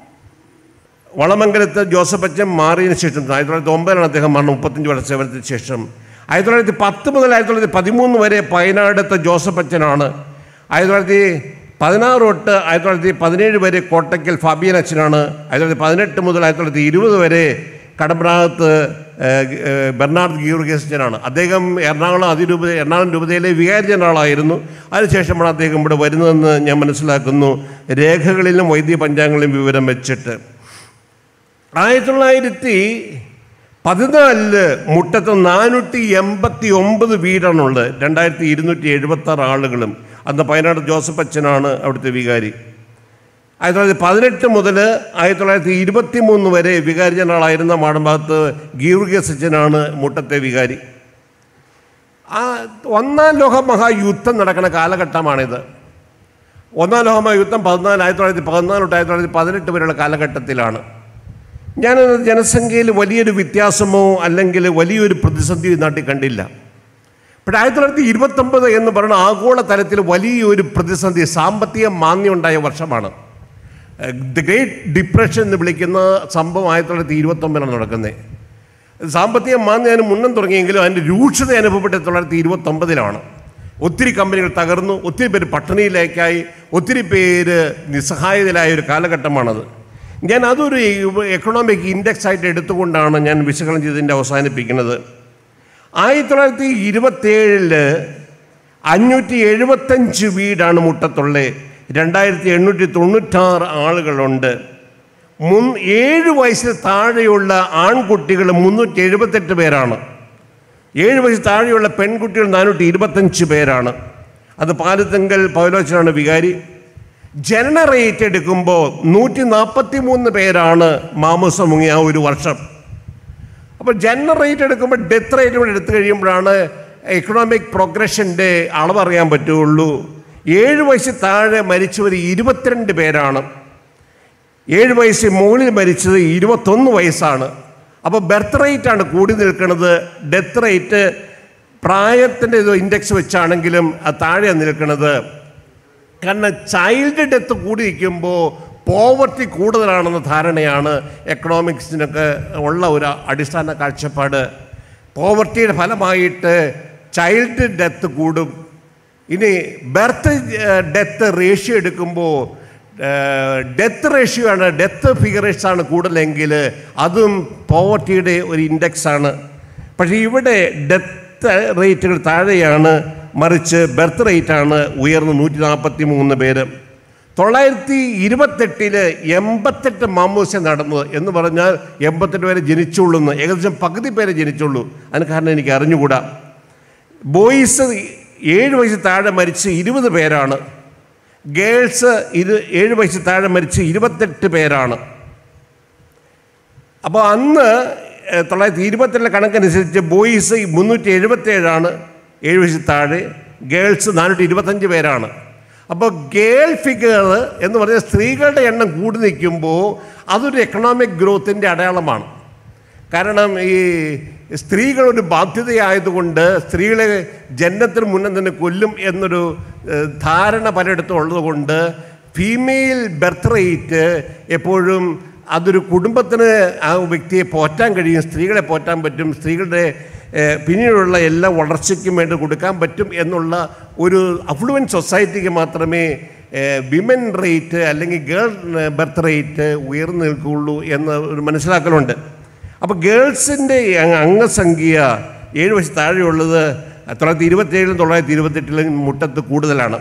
വളമംഗലത്ത് ജോസഫ് അച്ഛൻ മാറിയതിനു ശേഷം ആയിരത്തി തൊള്ളായിരത്തി ഒമ്പതിലാണ് അദ്ദേഹം മരണം മുപ്പത്തഞ്ച് വർഷ സേവനത്തിന് ശേഷം ആയിരത്തി തൊള്ളായിരത്തി പത്ത് മുതൽ ആയിരത്തി തൊള്ളായിരത്തി പതിമൂന്ന് വരെ വയനാടത്തെ ജോസഫ് അച്ഛനാണ് ആയിരത്തി തൊള്ളായിരത്തി പതിനാറ് തൊട്ട് ആയിരത്തി തൊള്ളായിരത്തി പതിനേഴ് വരെ കോട്ടയ്ക്കൽ ഫാബിയൻ അച്ഛനാണ് ആയിരത്തി തൊള്ളായിരത്തി പതിനെട്ട് മുതൽ ആയിരത്തി തൊള്ളായിരത്തി ഇരുപത് വരെ കടമ്പ്രാകത്ത് ഏഹ്, ഏഹ്, ബെർണാർഡ് ഗീവർഗീസ് അച്ഛനാണ് അദ്ദേഹം എറണാകുളം അതിരൂപത എറണാകുളം രൂപതയിലെ വികാരി ജനറാളായിരുന്നു അതിനുശേഷമാണ് അദ്ദേഹം ഇവിടെ വരുന്നതെന്ന് ഞാൻ മനസ്സിലാക്കുന്നു രേഖകളിലും വൈദ്യ പഞ്ചാംഗങ്ങളിലും വിവരം വെച്ചിട്ട് ആയിരത്തി തൊള്ളായിരത്തി പതിനാലില് മുട്ടത്ത് നാനൂറ്റി എൺപത്തി ഒമ്പത് വീടാണുള്ളത് രണ്ടായിരത്തി ഇരുന്നൂറ്റി എഴുപത്തി ആറ് ആളുകളും അന്ന് വയനാട് ജോസഫ് അച്ഛനാണ് അവിടുത്തെ വികാരി ആയിരത്തി തൊള്ളായിരത്തി പതിനെട്ട് മുതൽ ആയിരത്തി തൊള്ളായിരത്തി ഇരുപത്തി മൂന്ന് വരെ വികാരി ജനറാളായിരുന്ന മാടമ്പാത്ത് ഗീർഗസ് അച്ഛനാണ് മുട്ടത്തെ വികാരി ആ ഒന്നാം ലോക മഹായുദ്ധം നടക്കുന്ന കാലഘട്ടമാണിത് ഒന്നാം ലോക മഹായുദ്ധം പതിനാല് ആയിരത്തി തൊള്ളായിരത്തി പതിനാല് തൊട്ട് ആയിരത്തി തൊള്ളായിരത്തി പതിനെട്ട് വരെയുള്ള കാലഘട്ടത്തിലാണ് ഞാൻ ജനസംഖ്യയിൽ വലിയൊരു വ്യത്യാസമോ അല്ലെങ്കിൽ വലിയൊരു പ്രതിസന്ധി ഈ നാട്ടിൽ കണ്ടില്ല പക്ഷേ ആയിരത്തി തൊള്ളായിരത്തി ഇരുപത്തൊമ്പത് എന്ന് പറയുന്ന ആഗോള തലത്തിൽ വലിയൊരു പ്രതിസന്ധി സാമ്പത്തിക മാന്ദ്യം ഉണ്ടായ വർഷമാണ് ദി ഗ്രേറ്റ് ഡിപ്രഷൻ എന്ന് വിളിക്കുന്ന സംഭവം ആയിരത്തി തൊള്ളായിരത്തി ഇരുപത്തൊമ്പതിലാണ് നടക്കുന്നത് സാമ്പത്തിക മാന്ദ്യം അതിന് മുന്നം തുടങ്ങിയെങ്കിലും അതിൻ്റെ രൂക്ഷത അനുഭവപ്പെട്ടത് തൊള്ളായിരത്തി ഇരുപത്തൊമ്പതിലാണ് ഒത്തിരി കമ്പനികൾ തകർന്നു ഒത്തിരി പേര് പട്ടിണിയിലേക്കായി ഒത്തിരി പേര് നിസ്സഹായതയിലായ ഒരു കാലഘട്ടമാണത് ഞാൻ അതൊരു എക്കണോമിക് ഇൻഡെക്സ് ആയിട്ട് എടുത്തുകൊണ്ടാണ് ഞാൻ വിശകലനം ചെയ്തതിൻ്റെ അവസാനിപ്പിക്കുന്നത് ആയിരത്തി തൊള്ളായിരത്തി ഇരുപത്തേഴില് അഞ്ഞൂറ്റി എഴുപത്തഞ്ച് വീടാണ് മുട്ടത്തുള്ളത് രണ്ടായിരത്തി എണ്ണൂറ്റി തൊണ്ണൂറ്റാറ് ആളുകളുണ്ട് മുൻ ഏഴ് വയസ്സിൽ താഴെയുള്ള ആൺകുട്ടികൾ മുന്നൂറ്റി എഴുപത്തെട്ട് പേരാണ് ഏഴ് വയസ്സ് താഴെയുള്ള പെൺകുട്ടികൾ നാനൂറ്റി ഇരുപത്തഞ്ച് പേരാണ് അത് പാലത്തെങ്കൽ പൗലോച്ചനാണ് വികാരി ജനന റേറ്റ് എടുക്കുമ്പോൾ നൂറ്റി നാൽപ്പത്തി മൂന്ന് പേരാണ് മാമൂസ മുങ്ങിയ ആ ഒരു വർഷം അപ്പോൾ ജനറൽ റേറ്റ് എടുക്കുമ്പോൾ ഡെത്ത് റേറ്റ് കൂടെ എടുത്തു കഴിയുമ്പോഴാണ് എക്കണോമിക് പ്രോഗ്രഷൻ്റെ അളവറിയാൻ പറ്റുള്ളൂ ഏഴ് വയസ്സിൽ താഴെ മരിച്ചവർ ഇരുപത്തിരണ്ട് പേരാണ് ഏഴ് വയസ്സിൽ മുകളിൽ മരിച്ചത് ഇരുപത്തൊന്ന് വയസ്സാണ് അപ്പോൾ ബർത്ത് റേറ്റ് ആണ് കൂടി നിൽക്കുന്നത് ഡെത്ത് റേറ്റ് പ്രായത്തിൻ്റെ ഇത് ഇൻഡെക്സ് വെച്ചാണെങ്കിലും അത് താഴെയാണ് നിൽക്കുന്നത് കാരണം ചൈൽഡ് ഡെത്ത് കൂടി നിൽക്കുമ്പോൾ പോവർട്ടി കൂടുതലാണെന്ന ധാരണയാണ് എക്കണോമിക്സിനൊക്കെ ഉള്ള ഒരു അടിസ്ഥാന കാഴ്ചപ്പാട് പോവർട്ടിയുടെ ഫലമായിട്ട് ചൈൽഡ് ഡെത്ത് കൂടും ഇനി ബർത്ത് ഡെത്ത് റേഷ്യോ എടുക്കുമ്പോൾ ഡെത്ത് റേഷ്യോ ആണ് ഡെത്ത് ഫിഗറേഴ്സ് ആണ് കൂടുതലെങ്കിൽ അതും പോവർട്ടിയുടെ ഒരു ഇൻഡെക്സ് ആണ് പക്ഷേ ഇവിടെ ഡെത്ത് റേറ്റുകൾ താഴെയാണ് മറിച്ച് ബർത്ത് റേറ്റാണ് ഉയർന്ന് നൂറ്റി നാൽപ്പത്തി മൂന്ന് പേര് തൊള്ളായിരത്തി ഇരുപത്തെട്ടില് എൺപത്തെട്ട് മാമൂസ നടന്നത് എന്ന് പറഞ്ഞാൽ എൺപത്തെട്ട് പേരെ ജനിച്ചുള്ളൂ എന്ന് ഏകദേശം പകുതി പേരെ ജനിച്ചുള്ളൂ അതിന് കാരണം എനിക്ക് അറിഞ്ഞുകൂടാ ബോയ്സ് ഏഴ് വയസ്സ് താഴെ മരിച്ച് ഇരുപത് പേരാണ് ഗേൾസ് ഇത് ഏഴ് വയസ്സ് താഴെ മരിച്ച് ഇരുപത്തെട്ട് പേരാണ് അപ്പോൾ അന്ന് ഏഹ്, തൊള്ളായിരത്തി ഇരുപത്തിരണ്ടിലെ കണക്കനുസരിച്ച് ബോയ്സ് മുന്നൂറ്റി എഴുപത്തേഴാണ് ഏഴ് വയസ്സിൽ താഴെ ഗേൾസ് നാനൂറ്റി ഇരുപത്തഞ്ച് പേരാണ് അപ്പോൾ ഗേൾ ഫിഗർ എന്ന് പറഞ്ഞാൽ സ്ത്രീകളുടെ എണ്ണം കൂടി നിൽക്കുമ്പോൾ അതൊരു എക്കണോമിക് ഗ്രോത്തിൻ്റെ അടയാളമാണ് കാരണം ഈ സ്ത്രീകളൊരു ബാധ്യതയായതുകൊണ്ട് സ്ത്രീകളെ ജന്മത്തിന് മുന്നേ തന്നെ കൊല്ലും എന്നൊരു ഏഹ്, ധാരണ പലയിടത്തും ഉള്ളതുകൊണ്ട് ഫീമെയിൽ ബർത്ത് റേറ്റ് എപ്പോഴും അതൊരു കുടുംബത്തിന് ആ വ്യക്തിയെ പോറ്റാൻ കഴിയും സ്ത്രീകളെ പോറ്റാൻ പറ്റും സ്ത്രീകളുടെ ഏഹ്, പിന്നീടുള്ള എല്ലാ വളർച്ചയ്ക്കും വേണ്ടി കൊടുക്കാൻ പറ്റും എന്നുള്ള ഒരു അഫ്ലുവൻ സൊസൈറ്റിക്ക് മാത്രമേ വിമൻ റേറ്റ് അല്ലെങ്കിൽ ഗേൾ ബർത്ത് റേറ്റ് ഉയർന്നു നിൽക്കുകയുള്ളൂ എന്ന് ഒരു മനസ്സിലാക്കലുണ്ട് അപ്പോൾ ഗേൾസിൻ്റെ അംഗസംഖ്യ ഏഴ് വയസ്സ് താഴെയുള്ളത് തൊള്ളായിരത്തി ഇരുപത്തേഴിലും തൊള്ളായിരത്തി ഇരുപത്തെട്ടിലും മുട്ടത്ത് കൂടുതലാണ്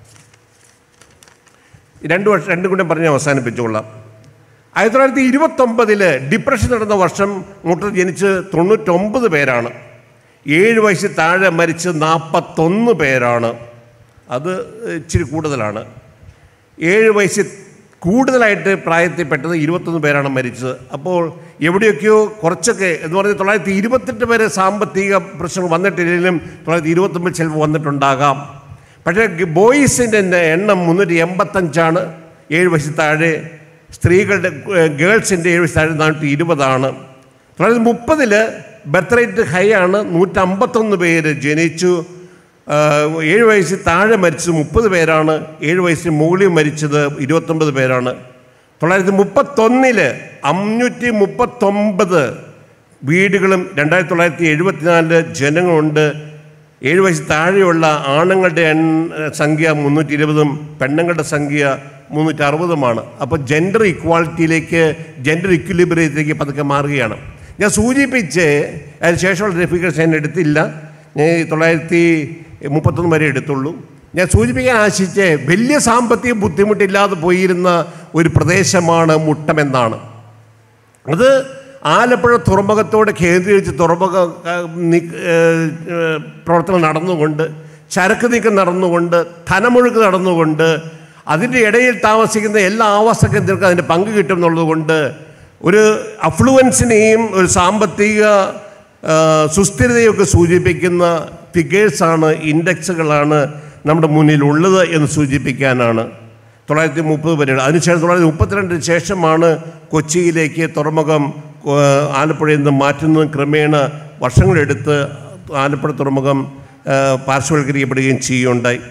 രണ്ട് വർഷം രണ്ടും കൂടെ പറഞ്ഞ് അവസാനിപ്പിച്ചുകൊള്ളാം ആയിരത്തി തൊള്ളായിരത്തി ഇരുപത്തൊമ്പതിൽ ഡിപ്രഷൻ നടന്ന വർഷം മുട്ടത്ത് ജനിച്ച് തൊണ്ണൂറ്റൊമ്പത് പേരാണ് ഏഴ് വയസ്സിൽ താഴെ മരിച്ച് നാൽപ്പത്തൊന്ന് പേരാണ് അത് ഇച്ചിരി കൂടുതലാണ് ഏഴ് വയസ്സിൽ കൂടുതലായിട്ട് പ്രായത്തിൽപ്പെട്ടത് ഇരുപത്തൊന്ന് പേരാണ് മരിച്ചത് അപ്പോൾ എവിടെയൊക്കെയോ കുറച്ചൊക്കെ എന്ന് പറഞ്ഞാൽ തൊള്ളായിരത്തി ഇരുപത്തെട്ട് വരെ സാമ്പത്തിക പ്രശ്നങ്ങൾ വന്നിട്ടില്ലെങ്കിലും തൊള്ളായിരത്തി ഇരുപത്തൊമ്പതിൽ ചിലപ്പോൾ വന്നിട്ടുണ്ടാകാം പക്ഷേ ബോയ്സിൻ്റെ എണ്ണം മുന്നൂറ്റി എൺപത്തഞ്ചാണ് ഏഴ് വയസ്സിൽ താഴെ സ്ത്രീകളുടെ ഗേൾസിൻ്റെ ഏഴ് വയസ്സിൽ താഴെ നാനൂറ്റി ഇരുപതാണ് തൊള്ളായിരത്തി മുപ്പതിൽ ബർത്ത് റേറ്റ് ഹൈ ആണ് നൂറ്റമ്പത്തൊന്ന് പേര് ജനിച്ചു ആ, ഏഴ് വയസ്സിൽ താഴെ മരിച്ചത് മുപ്പത് പേരാണ് ഏഴ് വയസ്സിന് മുകളിൽ മരിച്ചത് ഇരുപത്തൊമ്പത് പേരാണ് തൊള്ളായിരത്തി മുപ്പത്തൊന്നില് അഞ്ഞൂറ്റി മുപ്പത്തൊമ്പത് വീടുകളും രണ്ടായിരത്തി തൊള്ളായിരത്തി എഴുപത്തിനാല് ജനങ്ങളുണ്ട് ഏഴ് വയസ്സിൽ താഴെയുള്ള ആണുങ്ങളുടെ എണ്ണ സംഖ്യ മുന്നൂറ്റി ഇരുപതും പെണ്ണുങ്ങളുടെ സംഖ്യ മുന്നൂറ്റി അറുപതുമാണ് അപ്പോൾ ജെൻഡർ ഇക്വാളിറ്റിയിലേക്ക് ജെൻഡർ ഇക്വിലിബ്രിയത്തിലേക്ക് പതുക്കെ മാറുകയാണ് ഞാൻ സൂചിപ്പിച്ച് അതിന് ശേഷമുള്ള റെഫിക്കേഷൻ ഞാൻ എടുത്തില്ല ഞാൻ ഈ തൊള്ളായിരത്തി മുപ്പത്തൊന്ന് വരെ എടുത്തുള്ളൂ ഞാൻ സൂചിപ്പിക്കാൻ ആശിച്ച് വലിയ സാമ്പത്തിക ബുദ്ധിമുട്ടില്ലാതെ പോയിരുന്ന ഒരു പ്രദേശമാണ് മുട്ടമെന്നാണ് അത് ആലപ്പുഴ തുറമുഖത്തോട് കേന്ദ്രീകരിച്ച് തുറമുഖ ആ, നി- ഏ, ഏ, പ്രവർത്തനം നടന്നുകൊണ്ട് ചരക്ക് നീക്കം നടന്നുകൊണ്ട് ധനമൊഴുക്ക് നടന്നുകൊണ്ട് അതിൻ്റെ ഇടയിൽ താമസിക്കുന്ന എല്ലാ ആവാസ കേന്ദ്രങ്ങൾക്കും അതിൻ്റെ പങ്ക് കിട്ടും എന്നുള്ളതുകൊണ്ട് ഒരു അഫ്ലുവൻസിനെയും ഒരു സാമ്പത്തിക ആ, സുസ്ഥിരതയൊക്കെ സൂചിപ്പിക്കുന്ന ഫിഗേഴ്സാണ് ഇൻഡെക്സുകളാണ് നമ്മുടെ മുന്നിലുള്ളത് എന്ന് സൂചിപ്പിക്കാനാണ് തൊള്ളായിരത്തി മുപ്പത് വരെയുള്ള അതിനുശേഷം തൊള്ളായിരത്തി മുപ്പത്തിരണ്ടിന് ശേഷമാണ് കൊച്ചിയിലേക്ക് തുറമുഖം ആ, ആലപ്പുഴയിൽ നിന്ന് മാറ്റുന്നതും ക്രമേണ വർഷങ്ങളെടുത്ത് ആലപ്പുഴ തുറമുഖം ആ, പാർശ്വവൽക്കരിക്കപ്പെടുകയും ചെയ്യുകയുണ്ടായി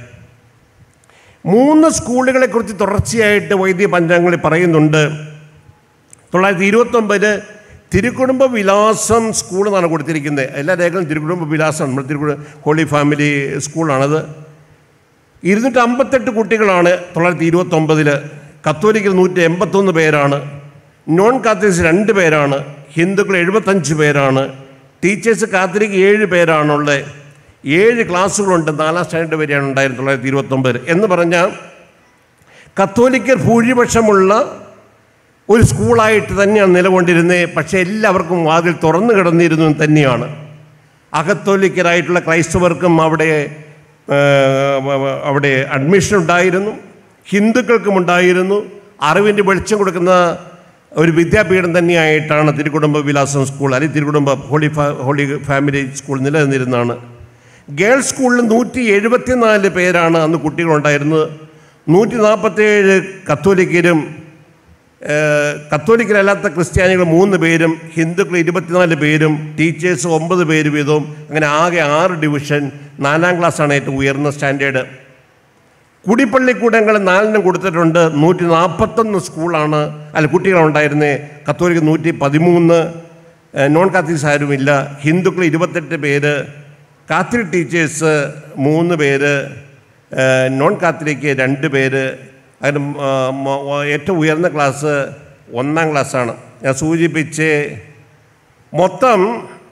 മൂന്ന് സ്കൂളുകളെക്കുറിച്ച് തുടർച്ചയായിട്ട് വൈദ്യ പഞ്ചാംഗങ്ങളിൽ പറയുന്നുണ്ട് തൊള്ളായിരത്തി ഇരുപത്തൊമ്പതിൽ തിരുക്കുടുംബ വിലാസം സ്കൂൾ എന്നാണ് കൊടുത്തിരിക്കുന്നത് എല്ലാ രേഖകളും തിരുക്കുടുംബ വിലാസം നമ്മുടെ തിരുക്കുട ഹോളി ഫാമിലി സ്കൂളാണത് ഇരുന്നൂറ്റി അമ്പത്തെട്ട് കുട്ടികളാണ് തൊള്ളായിരത്തി ഇരുപത്തൊമ്പതിൽ കത്തോലിക്കൽ നൂറ്റി എൺപത്തൊന്ന് പേരാണ് നോൺ കാത്തലിക്സ് രണ്ട് പേരാണ് ഹിന്ദുക്കൾ എഴുപത്തഞ്ച് പേരാണ് ടീച്ചേഴ്സ് കാത്തലിക് ഏഴ് പേരാണുള്ളത് ഏഴ് ക്ലാസ്സുകളുണ്ട് നാലാം സ്റ്റാൻഡേർഡ് വരെയാണ് ഉണ്ടായിരുന്നത് തൊള്ളായിരത്തി ഇരുപത്തൊമ്പതിൽ എന്ന് പറഞ്ഞാൽ കത്തോലിക്കർ ഭൂരിപക്ഷമുള്ള ഒരു സ്കൂളായിട്ട് തന്നെയാണ് നിലകൊണ്ടിരുന്നത് പക്ഷേ എല്ലാവർക്കും വാതിൽ തുറന്നു കിടന്നിരുന്നു എന്ന് തന്നെയാണ് അകത്തോലിക്കരായിട്ടുള്ള ക്രൈസ്തവർക്കും അവിടെ ആ, അവിടെ അഡ്മിഷൻ ഉണ്ടായിരുന്നു ഹിന്ദുക്കൾക്കും ഉണ്ടായിരുന്നു അറിവിൻ്റെ വെളിച്ചം കൊടുക്കുന്ന ഒരു വിദ്യാപീഠം തന്നെയായിട്ടാണ് തിരുക്കുടുംബ വിലാസം സ്കൂൾ അല്ലെങ്കിൽ തിരുക്കുടുംബ ഹോളി ഫാ ഹോളി ഫാമിലി സ്കൂൾ നിലനിന്നിരുന്നതാണ് ഗേൾസ് സ്കൂളിൽ നൂറ്റി എഴുപത്തിനാല് പേരാണ് അന്ന് കുട്ടികളുണ്ടായിരുന്നത് നൂറ്റി നാൽപ്പത്തേഴ് കത്തോലിക്കരും ഏഹ് കത്തോലിക്കരല്ലാത്ത ക്രിസ്ത്യാനികൾ മൂന്ന് പേരും ഹിന്ദുക്കൾ ഇരുപത്തിനാല് പേരും ടീച്ചേഴ്സ് ഒമ്പത് പേര് വീതവും അങ്ങനെ ആകെ ആറ് ഡിവിഷൻ നാലാം ക്ലാസ്സാണ് ഏറ്റവും ഉയർന്ന സ്റ്റാൻഡേർഡ് കുടിപ്പള്ളിക്കൂടങ്ങൾ നാലിനും കൊടുത്തിട്ടുണ്ട് നൂറ്റി നാൽപ്പത്തൊന്ന് സ്കൂളാണ് അല്ല കുട്ടികളുണ്ടായിരുന്നേ കത്തോലിക്ക് നൂറ്റി പതിമൂന്ന് ഏഹ് നോൺ കാത്തലിക്സ് ആരുമില്ല ഹിന്ദുക്കൾ ഇരുപത്തെട്ട് പേര് കാത്തലിക് ടീച്ചേഴ്സ് മൂന്ന് പേര് ഏഹ് നോൺ കാത്തലിക്ക് രണ്ട് പേര് അതിന് ആ, മ- വ- ഏറ്റവും ഉയർന്ന ക്ലാസ് ഒന്നാം ക്ലാസ്സാണ് ഞാൻ സൂചിപ്പിച്ച് മൊത്തം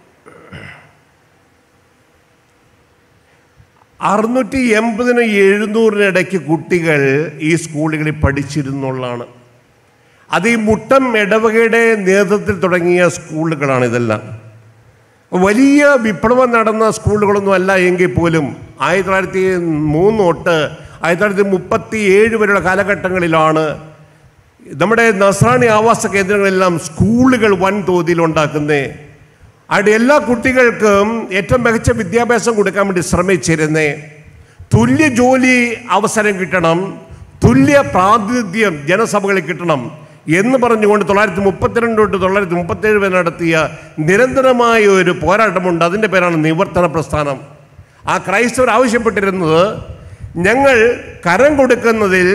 അറുന്നൂറ്റി എൺപതിന് എഴുന്നൂറിനിടയ്ക്ക് കുട്ടികൾ ഈ സ്കൂളുകളിൽ പഠിച്ചിരുന്നുള്ളതാണ് അത് ഈ മുട്ടം ഇടവകയുടെ നേതൃത്വത്തിൽ തുടങ്ങിയ സ്കൂളുകളാണ് ഇതെല്ലാം വലിയ വിപ്ലവം നടന്ന സ്കൂളുകളൊന്നും അല്ല എങ്കിൽ പോലും ആയിരത്തി തൊള്ളായിരത്തി മൂന്ന് തൊട്ട് ആയിരത്തി തൊള്ളായിരത്തി മുപ്പത്തി ഏഴ് വരെയുള്ള കാലഘട്ടങ്ങളിലാണ് നമ്മുടെ നസ്രാണി ആവാസ കേന്ദ്രങ്ങളെല്ലാം സ്കൂളുകൾ വൻതോതിൽ ഉണ്ടാക്കുന്നത് അവിടെ എല്ലാ കുട്ടികൾക്കും ഏറ്റവും മികച്ച വിദ്യാഭ്യാസം കൊടുക്കാൻ വേണ്ടി ശ്രമിച്ചിരുന്നേ തുല്യ ജോലി അവസരം കിട്ടണം തുല്യ പ്രാതിനിധ്യം ജനസഭകളിൽ കിട്ടണം എന്ന് പറഞ്ഞുകൊണ്ട് തൊള്ളായിരത്തി മുപ്പത്തിരണ്ട് തൊട്ട് തൊള്ളായിരത്തി മുപ്പത്തേഴ് വരെ നടത്തിയ നിരന്തരമായ ഒരു പോരാട്ടമുണ്ട് അതിൻ്റെ പേരാണ് നിവർത്തന പ്രസ്ഥാനം ആ ക്രൈസ്തവർ ആവശ്യപ്പെട്ടിരുന്നത് ഞങ്ങൾ കരം കൊടുക്കുന്നതിൽ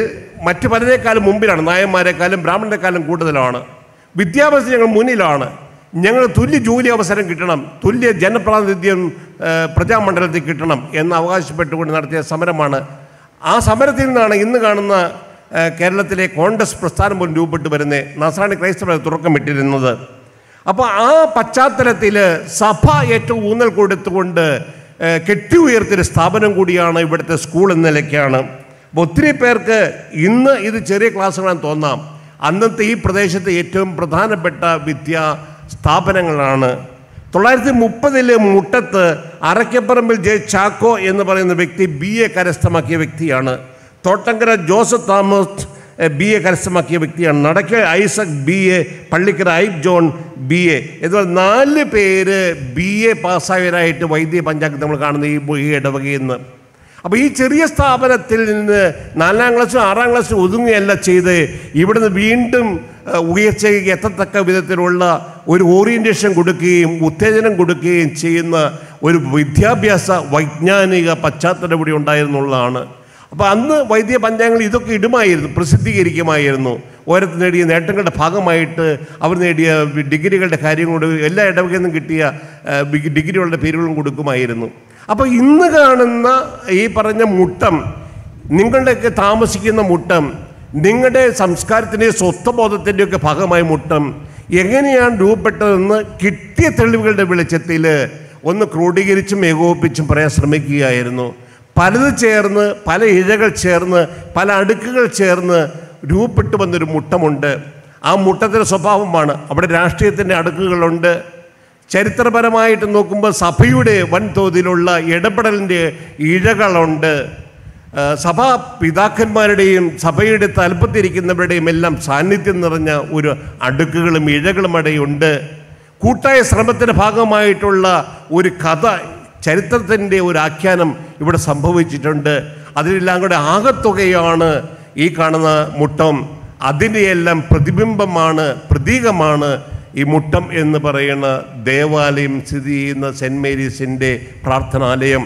മറ്റ് പലരെക്കാളും മുമ്പിലാണ് നായന്മാരെക്കാളും ബ്രാഹ്മണരെക്കാളും കൂടുതലാണ് വിദ്യാഭ്യാസം ഞങ്ങൾ മുന്നിലാണ് ഞങ്ങൾ തുല്യ ജോലി അവസരം കിട്ടണം തുല്യ ജനപ്രാതിനിധ്യം ഏഹ്, പ്രജാമണ്ഡലത്തിൽ കിട്ടണം എന്ന് അവകാശപ്പെട്ടുകൊണ്ട് നടത്തിയ സമരമാണ് ആ സമരത്തിൽ നിന്നാണ് ഇന്ന് കാണുന്ന ഏഹ്, കേരളത്തിലെ കോൺഗ്രസ് പ്രസ്ഥാനം പോലും രൂപപ്പെട്ടു വരുന്നത് നസാണി ക്രൈസ്തവരെ തുറക്കമിട്ടിരുന്നത് അപ്പോൾ ആ പശ്ചാത്തലത്തിൽ സഭ ഏറ്റവും ഊന്നൽ കൊടുത്തുകൊണ്ട് ഏഹ്, കെട്ടി ഉയർത്തിയൊരു സ്ഥാപനം കൂടിയാണ് ഇവിടുത്തെ സ്കൂൾ എന്ന നിലയ്ക്കാണ് അപ്പോൾ ഒത്തിരി പേർക്ക് ഇന്ന് ഇത് ചെറിയ ക്ലാസ്സുകളാണെന്ന് തോന്നാം അന്നത്തെ ഈ പ്രദേശത്തെ ഏറ്റവും പ്രധാനപ്പെട്ട വിദ്യാ സ്ഥാപനങ്ങളാണ് തൊള്ളായിരത്തി മുപ്പതില് മുട്ടത്ത് അറയ്ക്കപ്പറമ്പിൽ ജെ ചാക്കോ എന്ന് പറയുന്ന വ്യക്തി ബി എ കരസ്ഥമാക്കിയ വ്യക്തിയാണ് തോട്ടങ്കര ജോസഫ് തോമസ് ബി എ കരസ്ഥമാക്കിയ വ്യക്തിയാണ് നടക്ക ഐസക് ബി എ പള്ളിക്കര ഐബ് ജോൺ ബി എ ഇതുപോലെ നാല് പേര് ബി എ പാസ്സായവരായിട്ട് വൈദ്യ പഞ്ചായത്ത് നമ്മൾ കാണുന്ന ഈ ഈ ഇടവകയിൽ നിന്ന് അപ്പോൾ ഈ ചെറിയ സ്ഥാപനത്തിൽ നിന്ന് നാലാം ക്ലാസ്സും ആറാം ക്ലാസ്സും ഒതുങ്ങുകയല്ല ചെയ്ത് ഇവിടുന്ന് വീണ്ടും ഏഹ്, ഉയർച്ചയ്ക്ക് എത്തത്തക്ക വിധത്തിലുള്ള ഒരു ഓറിയൻറ്റേഷൻ കൊടുക്കുകയും ഉത്തേജനം കൊടുക്കുകയും ചെയ്യുന്ന ഒരു വിദ്യാഭ്യാസ വൈജ്ഞാനിക പശ്ചാത്തലം ഇവിടെ ഉണ്ടായിരുന്നുള്ളതാണ് അപ്പോൾ അന്ന് വൈദ്യ പഞ്ചാംഗങ്ങൾ ഇതൊക്കെ ഇടുമായിരുന്നു പ്രസിദ്ധീകരിക്കുമായിരുന്നു ഓരോരുത്തർ നേടിയ നേട്ടങ്ങളുടെ ഭാഗമായിട്ട് അവർ നേടിയ ഡിഗ്രികളുടെ കാര്യങ്ങളോട് എല്ലാ ഇടവകയിൽ നിന്നും കിട്ടിയ ഏഹ്, ബി- ഡിഗ്രികളുടെ പേരുകളും കൊടുക്കുമായിരുന്നു അപ്പോൾ ഇന്ന് കാണുന്ന ഈ പറഞ്ഞ മുട്ടം നിങ്ങളുടെയൊക്കെ താമസിക്കുന്ന മുട്ടം നിങ്ങളുടെ സംസ്കാരത്തിൻ്റെയും സ്വത്വബോധത്തിൻ്റെയൊക്കെ ഭാഗമായ മുട്ടം എങ്ങനെയാണ് രൂപപ്പെട്ടതെന്ന് കിട്ടിയ തെളിവുകളുടെ വെളിച്ചത്തിൽ ഒന്ന് ക്രോഡീകരിച്ചും ഏകോപിപ്പിച്ചും പറയാൻ ശ്രമിക്കുകയായിരുന്നു പലത് ചേർന്ന് പല ഇഴകൾ ചേർന്ന് പല അടുക്കുകൾ ചേർന്ന് രൂപപ്പെട്ടു വന്നൊരു മുട്ടമുണ്ട് ആ മുട്ടത്തിൻ്റെ സ്വഭാവമാണ് അവിടെ രാഷ്ട്രീയത്തിൻ്റെ അടുക്കുകളുണ്ട് ചരിത്രപരമായിട്ട് നോക്കുമ്പോൾ സഭയുടെ വൻതോതിലുള്ള ഇടപെടലിൻ്റെ ഇഴകളുണ്ട് ആ, സഭാ പിതാക്കന്മാരുടെയും സഭയുടെ തലപ്പത്തിരിക്കുന്നവരുടെയും എല്ലാം സാന്നിധ്യം നിറഞ്ഞ ഒരു അടുക്കുകളും ഇഴകളും അവിടെയുണ്ട് കൂട്ടായ ശ്രമത്തിൻ്റെ ഭാഗമായിട്ടുള്ള ഒരു കഥ ചരിത്രത്തിൻ്റെ ഒരു ആഖ്യാനം ഇവിടെ സംഭവിച്ചിട്ടുണ്ട് അതിനെല്ലാം കൂടെ ആകത്തുകയാണ് ഈ കാണുന്ന മുട്ടം അതിൻ്റെ എല്ലാം പ്രതിബിംബമാണ് പ്രതീകമാണ് ഈ മുട്ടം എന്ന് പറയുന്ന ദേവാലയം സ്ഥിതി ചെയ്യുന്ന സെൻറ് മേരീസിൻ്റെ പ്രാർത്ഥനാലയം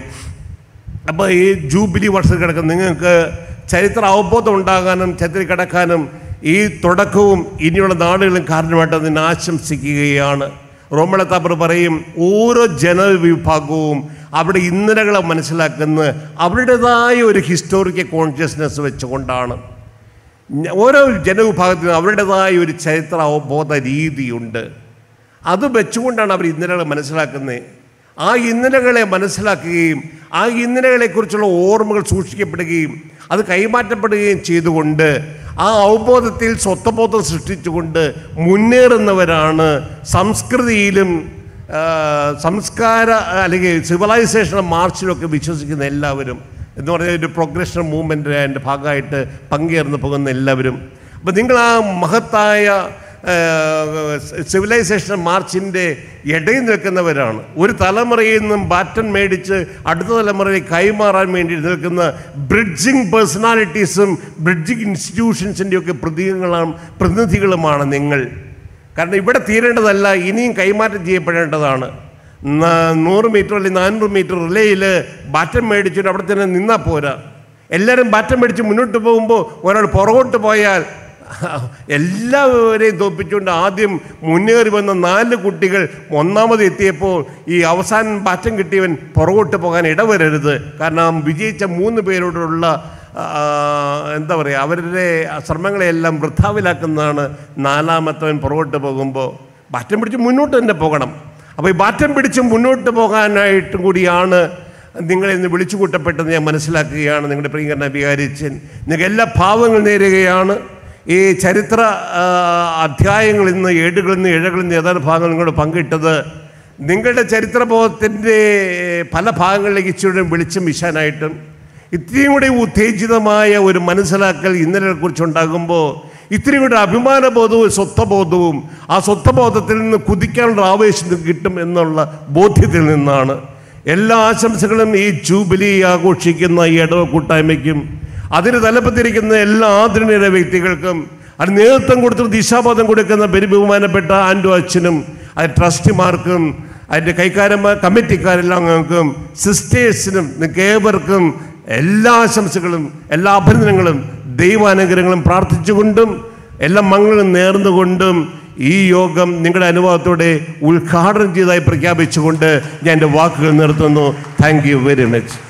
അപ്പോൾ ഈ ജൂബിലി വർഷം കിടക്കുന്ന നിങ്ങൾക്ക് ചരിത്ര അവബോധം ഉണ്ടാകാനും ചരിത്ര കിടക്കാനും ഈ തുടക്കവും ഇനിയുള്ള നാടുകളും കാരണമായിട്ട് അതിനെ ആശംസിക്കുകയാണ് റോമളത്താപ്പർ പറയും ഓരോ ജനവിഭാഗവും അവിടെ ഇന്നലകളെ മനസ്സിലാക്കുന്ന അവരുടേതായ ഒരു ഹിസ്റ്റോറിക്കൽ കോൺഷ്യസ്നെസ് വെച്ചുകൊണ്ടാണ് ഞ- ഓരോ ജനവിഭാഗത്തിനും അവരുടേതായ ഒരു ചരിത്ര അവബോധ രീതിയുണ്ട് അത് വെച്ചുകൊണ്ടാണ് അവർ ഇന്നലകളെ മനസ്സിലാക്കുന്നത് ആ ഇന്നലകളെ മനസ്സിലാക്കുകയും ആ ഇന്നലകളെക്കുറിച്ചുള്ള ഓർമ്മകൾ സൂക്ഷിക്കപ്പെടുകയും അത് കൈമാറ്റപ്പെടുകയും ചെയ്തുകൊണ്ട് ആ അവബോധത്തിൽ സ്വത്വബോധം സൃഷ്ടിച്ചുകൊണ്ട് മുന്നേറുന്നവരാണ് സംസ്കൃതിയിലും ആ, സംസ്കാര അല്ലെങ്കിൽ സിവിലൈസേഷൻ മാർച്ചിലൊക്കെ വിശ്വസിക്കുന്ന എല്ലാവരും എന്ന് പറഞ്ഞാൽ ഒരു പ്രോഗ്രഷൻ മൂവ്മെൻറ്റ് അതിൻ്റെ ഭാഗമായിട്ട് പങ്കേർന്ന് പോകുന്ന എല്ലാവരും അപ്പം നിങ്ങൾ ആ മഹത്തായ സിവിലൈസേഷൻ മാർച്ചിൻ്റെ ഇടയിൽ നിൽക്കുന്നവരാണ് ഒരു തലമുറയിൽ നിന്നും ബാറ്റൺ മേടിച്ച് അടുത്ത തലമുറയിൽ കൈമാറാൻ വേണ്ടി നിൽക്കുന്ന ബ്രിഡ്ജിങ് പേഴ്സണാലിറ്റീസും ബ്രിഡ്ജിങ് ഇൻസ്റ്റിറ്റ്യൂഷൻസിൻ്റെ ഒക്കെ പ്രതീകങ്ങളാണ് പ്രതിനിധികളുമാണ് നിങ്ങൾ കാരണം ഇവിടെ തീരേണ്ടതല്ല ഇനിയും കൈമാറ്റം ചെയ്യപ്പെടേണ്ടതാണ് ന- നൂറ് മീറ്റർ അല്ലെങ്കിൽ നാനൂറ് മീറ്റർ റിലേയിൽ ബാറ്റം മേടിച്ചിട്ട് അവിടെ തന്നെ നിന്നാൽ പോരാ എല്ലാവരും ബാറ്റം മേടിച്ച് മുന്നോട്ട് പോകുമ്പോൾ ഒരാൾ പുറകോട്ട് പോയാൽ എല്ലാവരെയും തോപ്പിച്ചുകൊണ്ട് ആദ്യം മുന്നേറി വന്ന നാല് കുട്ടികൾ ഒന്നാമത് എത്തിയപ്പോൾ ഈ അവസാനം ബാറ്റം കിട്ടിയവൻ പുറകോട്ട് പോകാൻ ഇടവരരുത് കാരണം വിജയിച്ച മൂന്ന് പേരോടുള്ള ആ, എന്താ പറയുക അവരുടെ ശ്രമങ്ങളെയെല്ലാം വൃഥാവിലാക്കുന്നതാണ് നാലാമത്തവൻ പുറകോട്ട് പോകുമ്പോൾ ബാറ്റം പിടിച്ച് മുന്നോട്ട് തന്നെ പോകണം അപ്പോൾ ഈ ബാറ്റം പിടിച്ച് മുന്നോട്ട് പോകാനായിട്ടും കൂടിയാണ് നിങ്ങളെ ഇന്ന് വിളിച്ചു കൂട്ടപ്പെട്ടത് ഞാൻ മനസ്സിലാക്കുകയാണ് നിങ്ങളുടെ പ്രിയങ്കരനെ വികാരിച്ചൻ നിങ്ങൾക്ക് എല്ലാ ഭാവങ്ങളും നേരുകയാണ് ഈ ചരിത്ര ആ, അധ്യായങ്ങളിൽ നിന്ന് ഏടുകളിൽ നിന്ന് ഇഴകളിൽ നിന്ന് ഏതാനും ഭാഗങ്ങൾ നിങ്ങളോട് പങ്കിട്ടത് നിങ്ങളുടെ ചരിത്രബോധത്തിൻ്റെ പല ഭാഗങ്ങളിലേക്ക് ഇച്ചിരി വെളിച്ചം വീശാനായിട്ടും ഇത്രയും കൂടി ഉത്തേജിതമായ ഒരു മനസ്സിലാക്കൽ ഇന്നലെ കുറിച്ചുണ്ടാകുമ്പോൾ ഇത്രയും കൂടി അഭിമാനബോധവും സ്വത്വബോധവും ആ സ്വത്വബോധത്തിൽ നിന്ന് കുതിക്കാനുള്ള ആവേശം കിട്ടും എന്നുള്ള ബോധ്യത്തിൽ നിന്നാണ് എല്ലാ ആശംസകളും ഈ ജൂബിലി ആഘോഷിക്കുന്ന ഈ ഇടവ കൂട്ടായ്മയ്ക്കും അതിന് തലപ്പത്തിരിക്കുന്ന എല്ലാ ആദരണീയ വ്യക്തികൾക്കും അത് നേതൃത്വം കൊടുത്ത് ദിശാബോധം കൊടുക്കുന്ന ബഹുമാനപ്പെട്ട ആൻഡു അച്ഛനും അത് ട്രസ്റ്റിമാർക്കും അതിൻ്റെ കൈക്കാരന്മാർ കമ്മിറ്റിക്കാരെല്ലാം ഞങ്ങൾക്കും സിസ്റ്റേഴ്സിനും നിങ്ങൾക്ക് ഏവർക്കും എല്ലാ ആശംസകളും എല്ലാ അഭിനന്ദനങ്ങളും ദൈവാനുഗ്രഹങ്ങളും പ്രാർത്ഥിച്ചുകൊണ്ടും എല്ലാ മംഗളും നേർന്നുകൊണ്ടും ഈ യോഗം നിങ്ങളുടെ അനുഭവത്തോടെ ഉദ്ഘാടനം ചെയ്തതായി പ്രഖ്യാപിച്ചുകൊണ്ട് ഞാൻ എൻ്റെ വാക്കുകൾ നിർത്തുന്നു താങ്ക് യു വെരി മച്ച്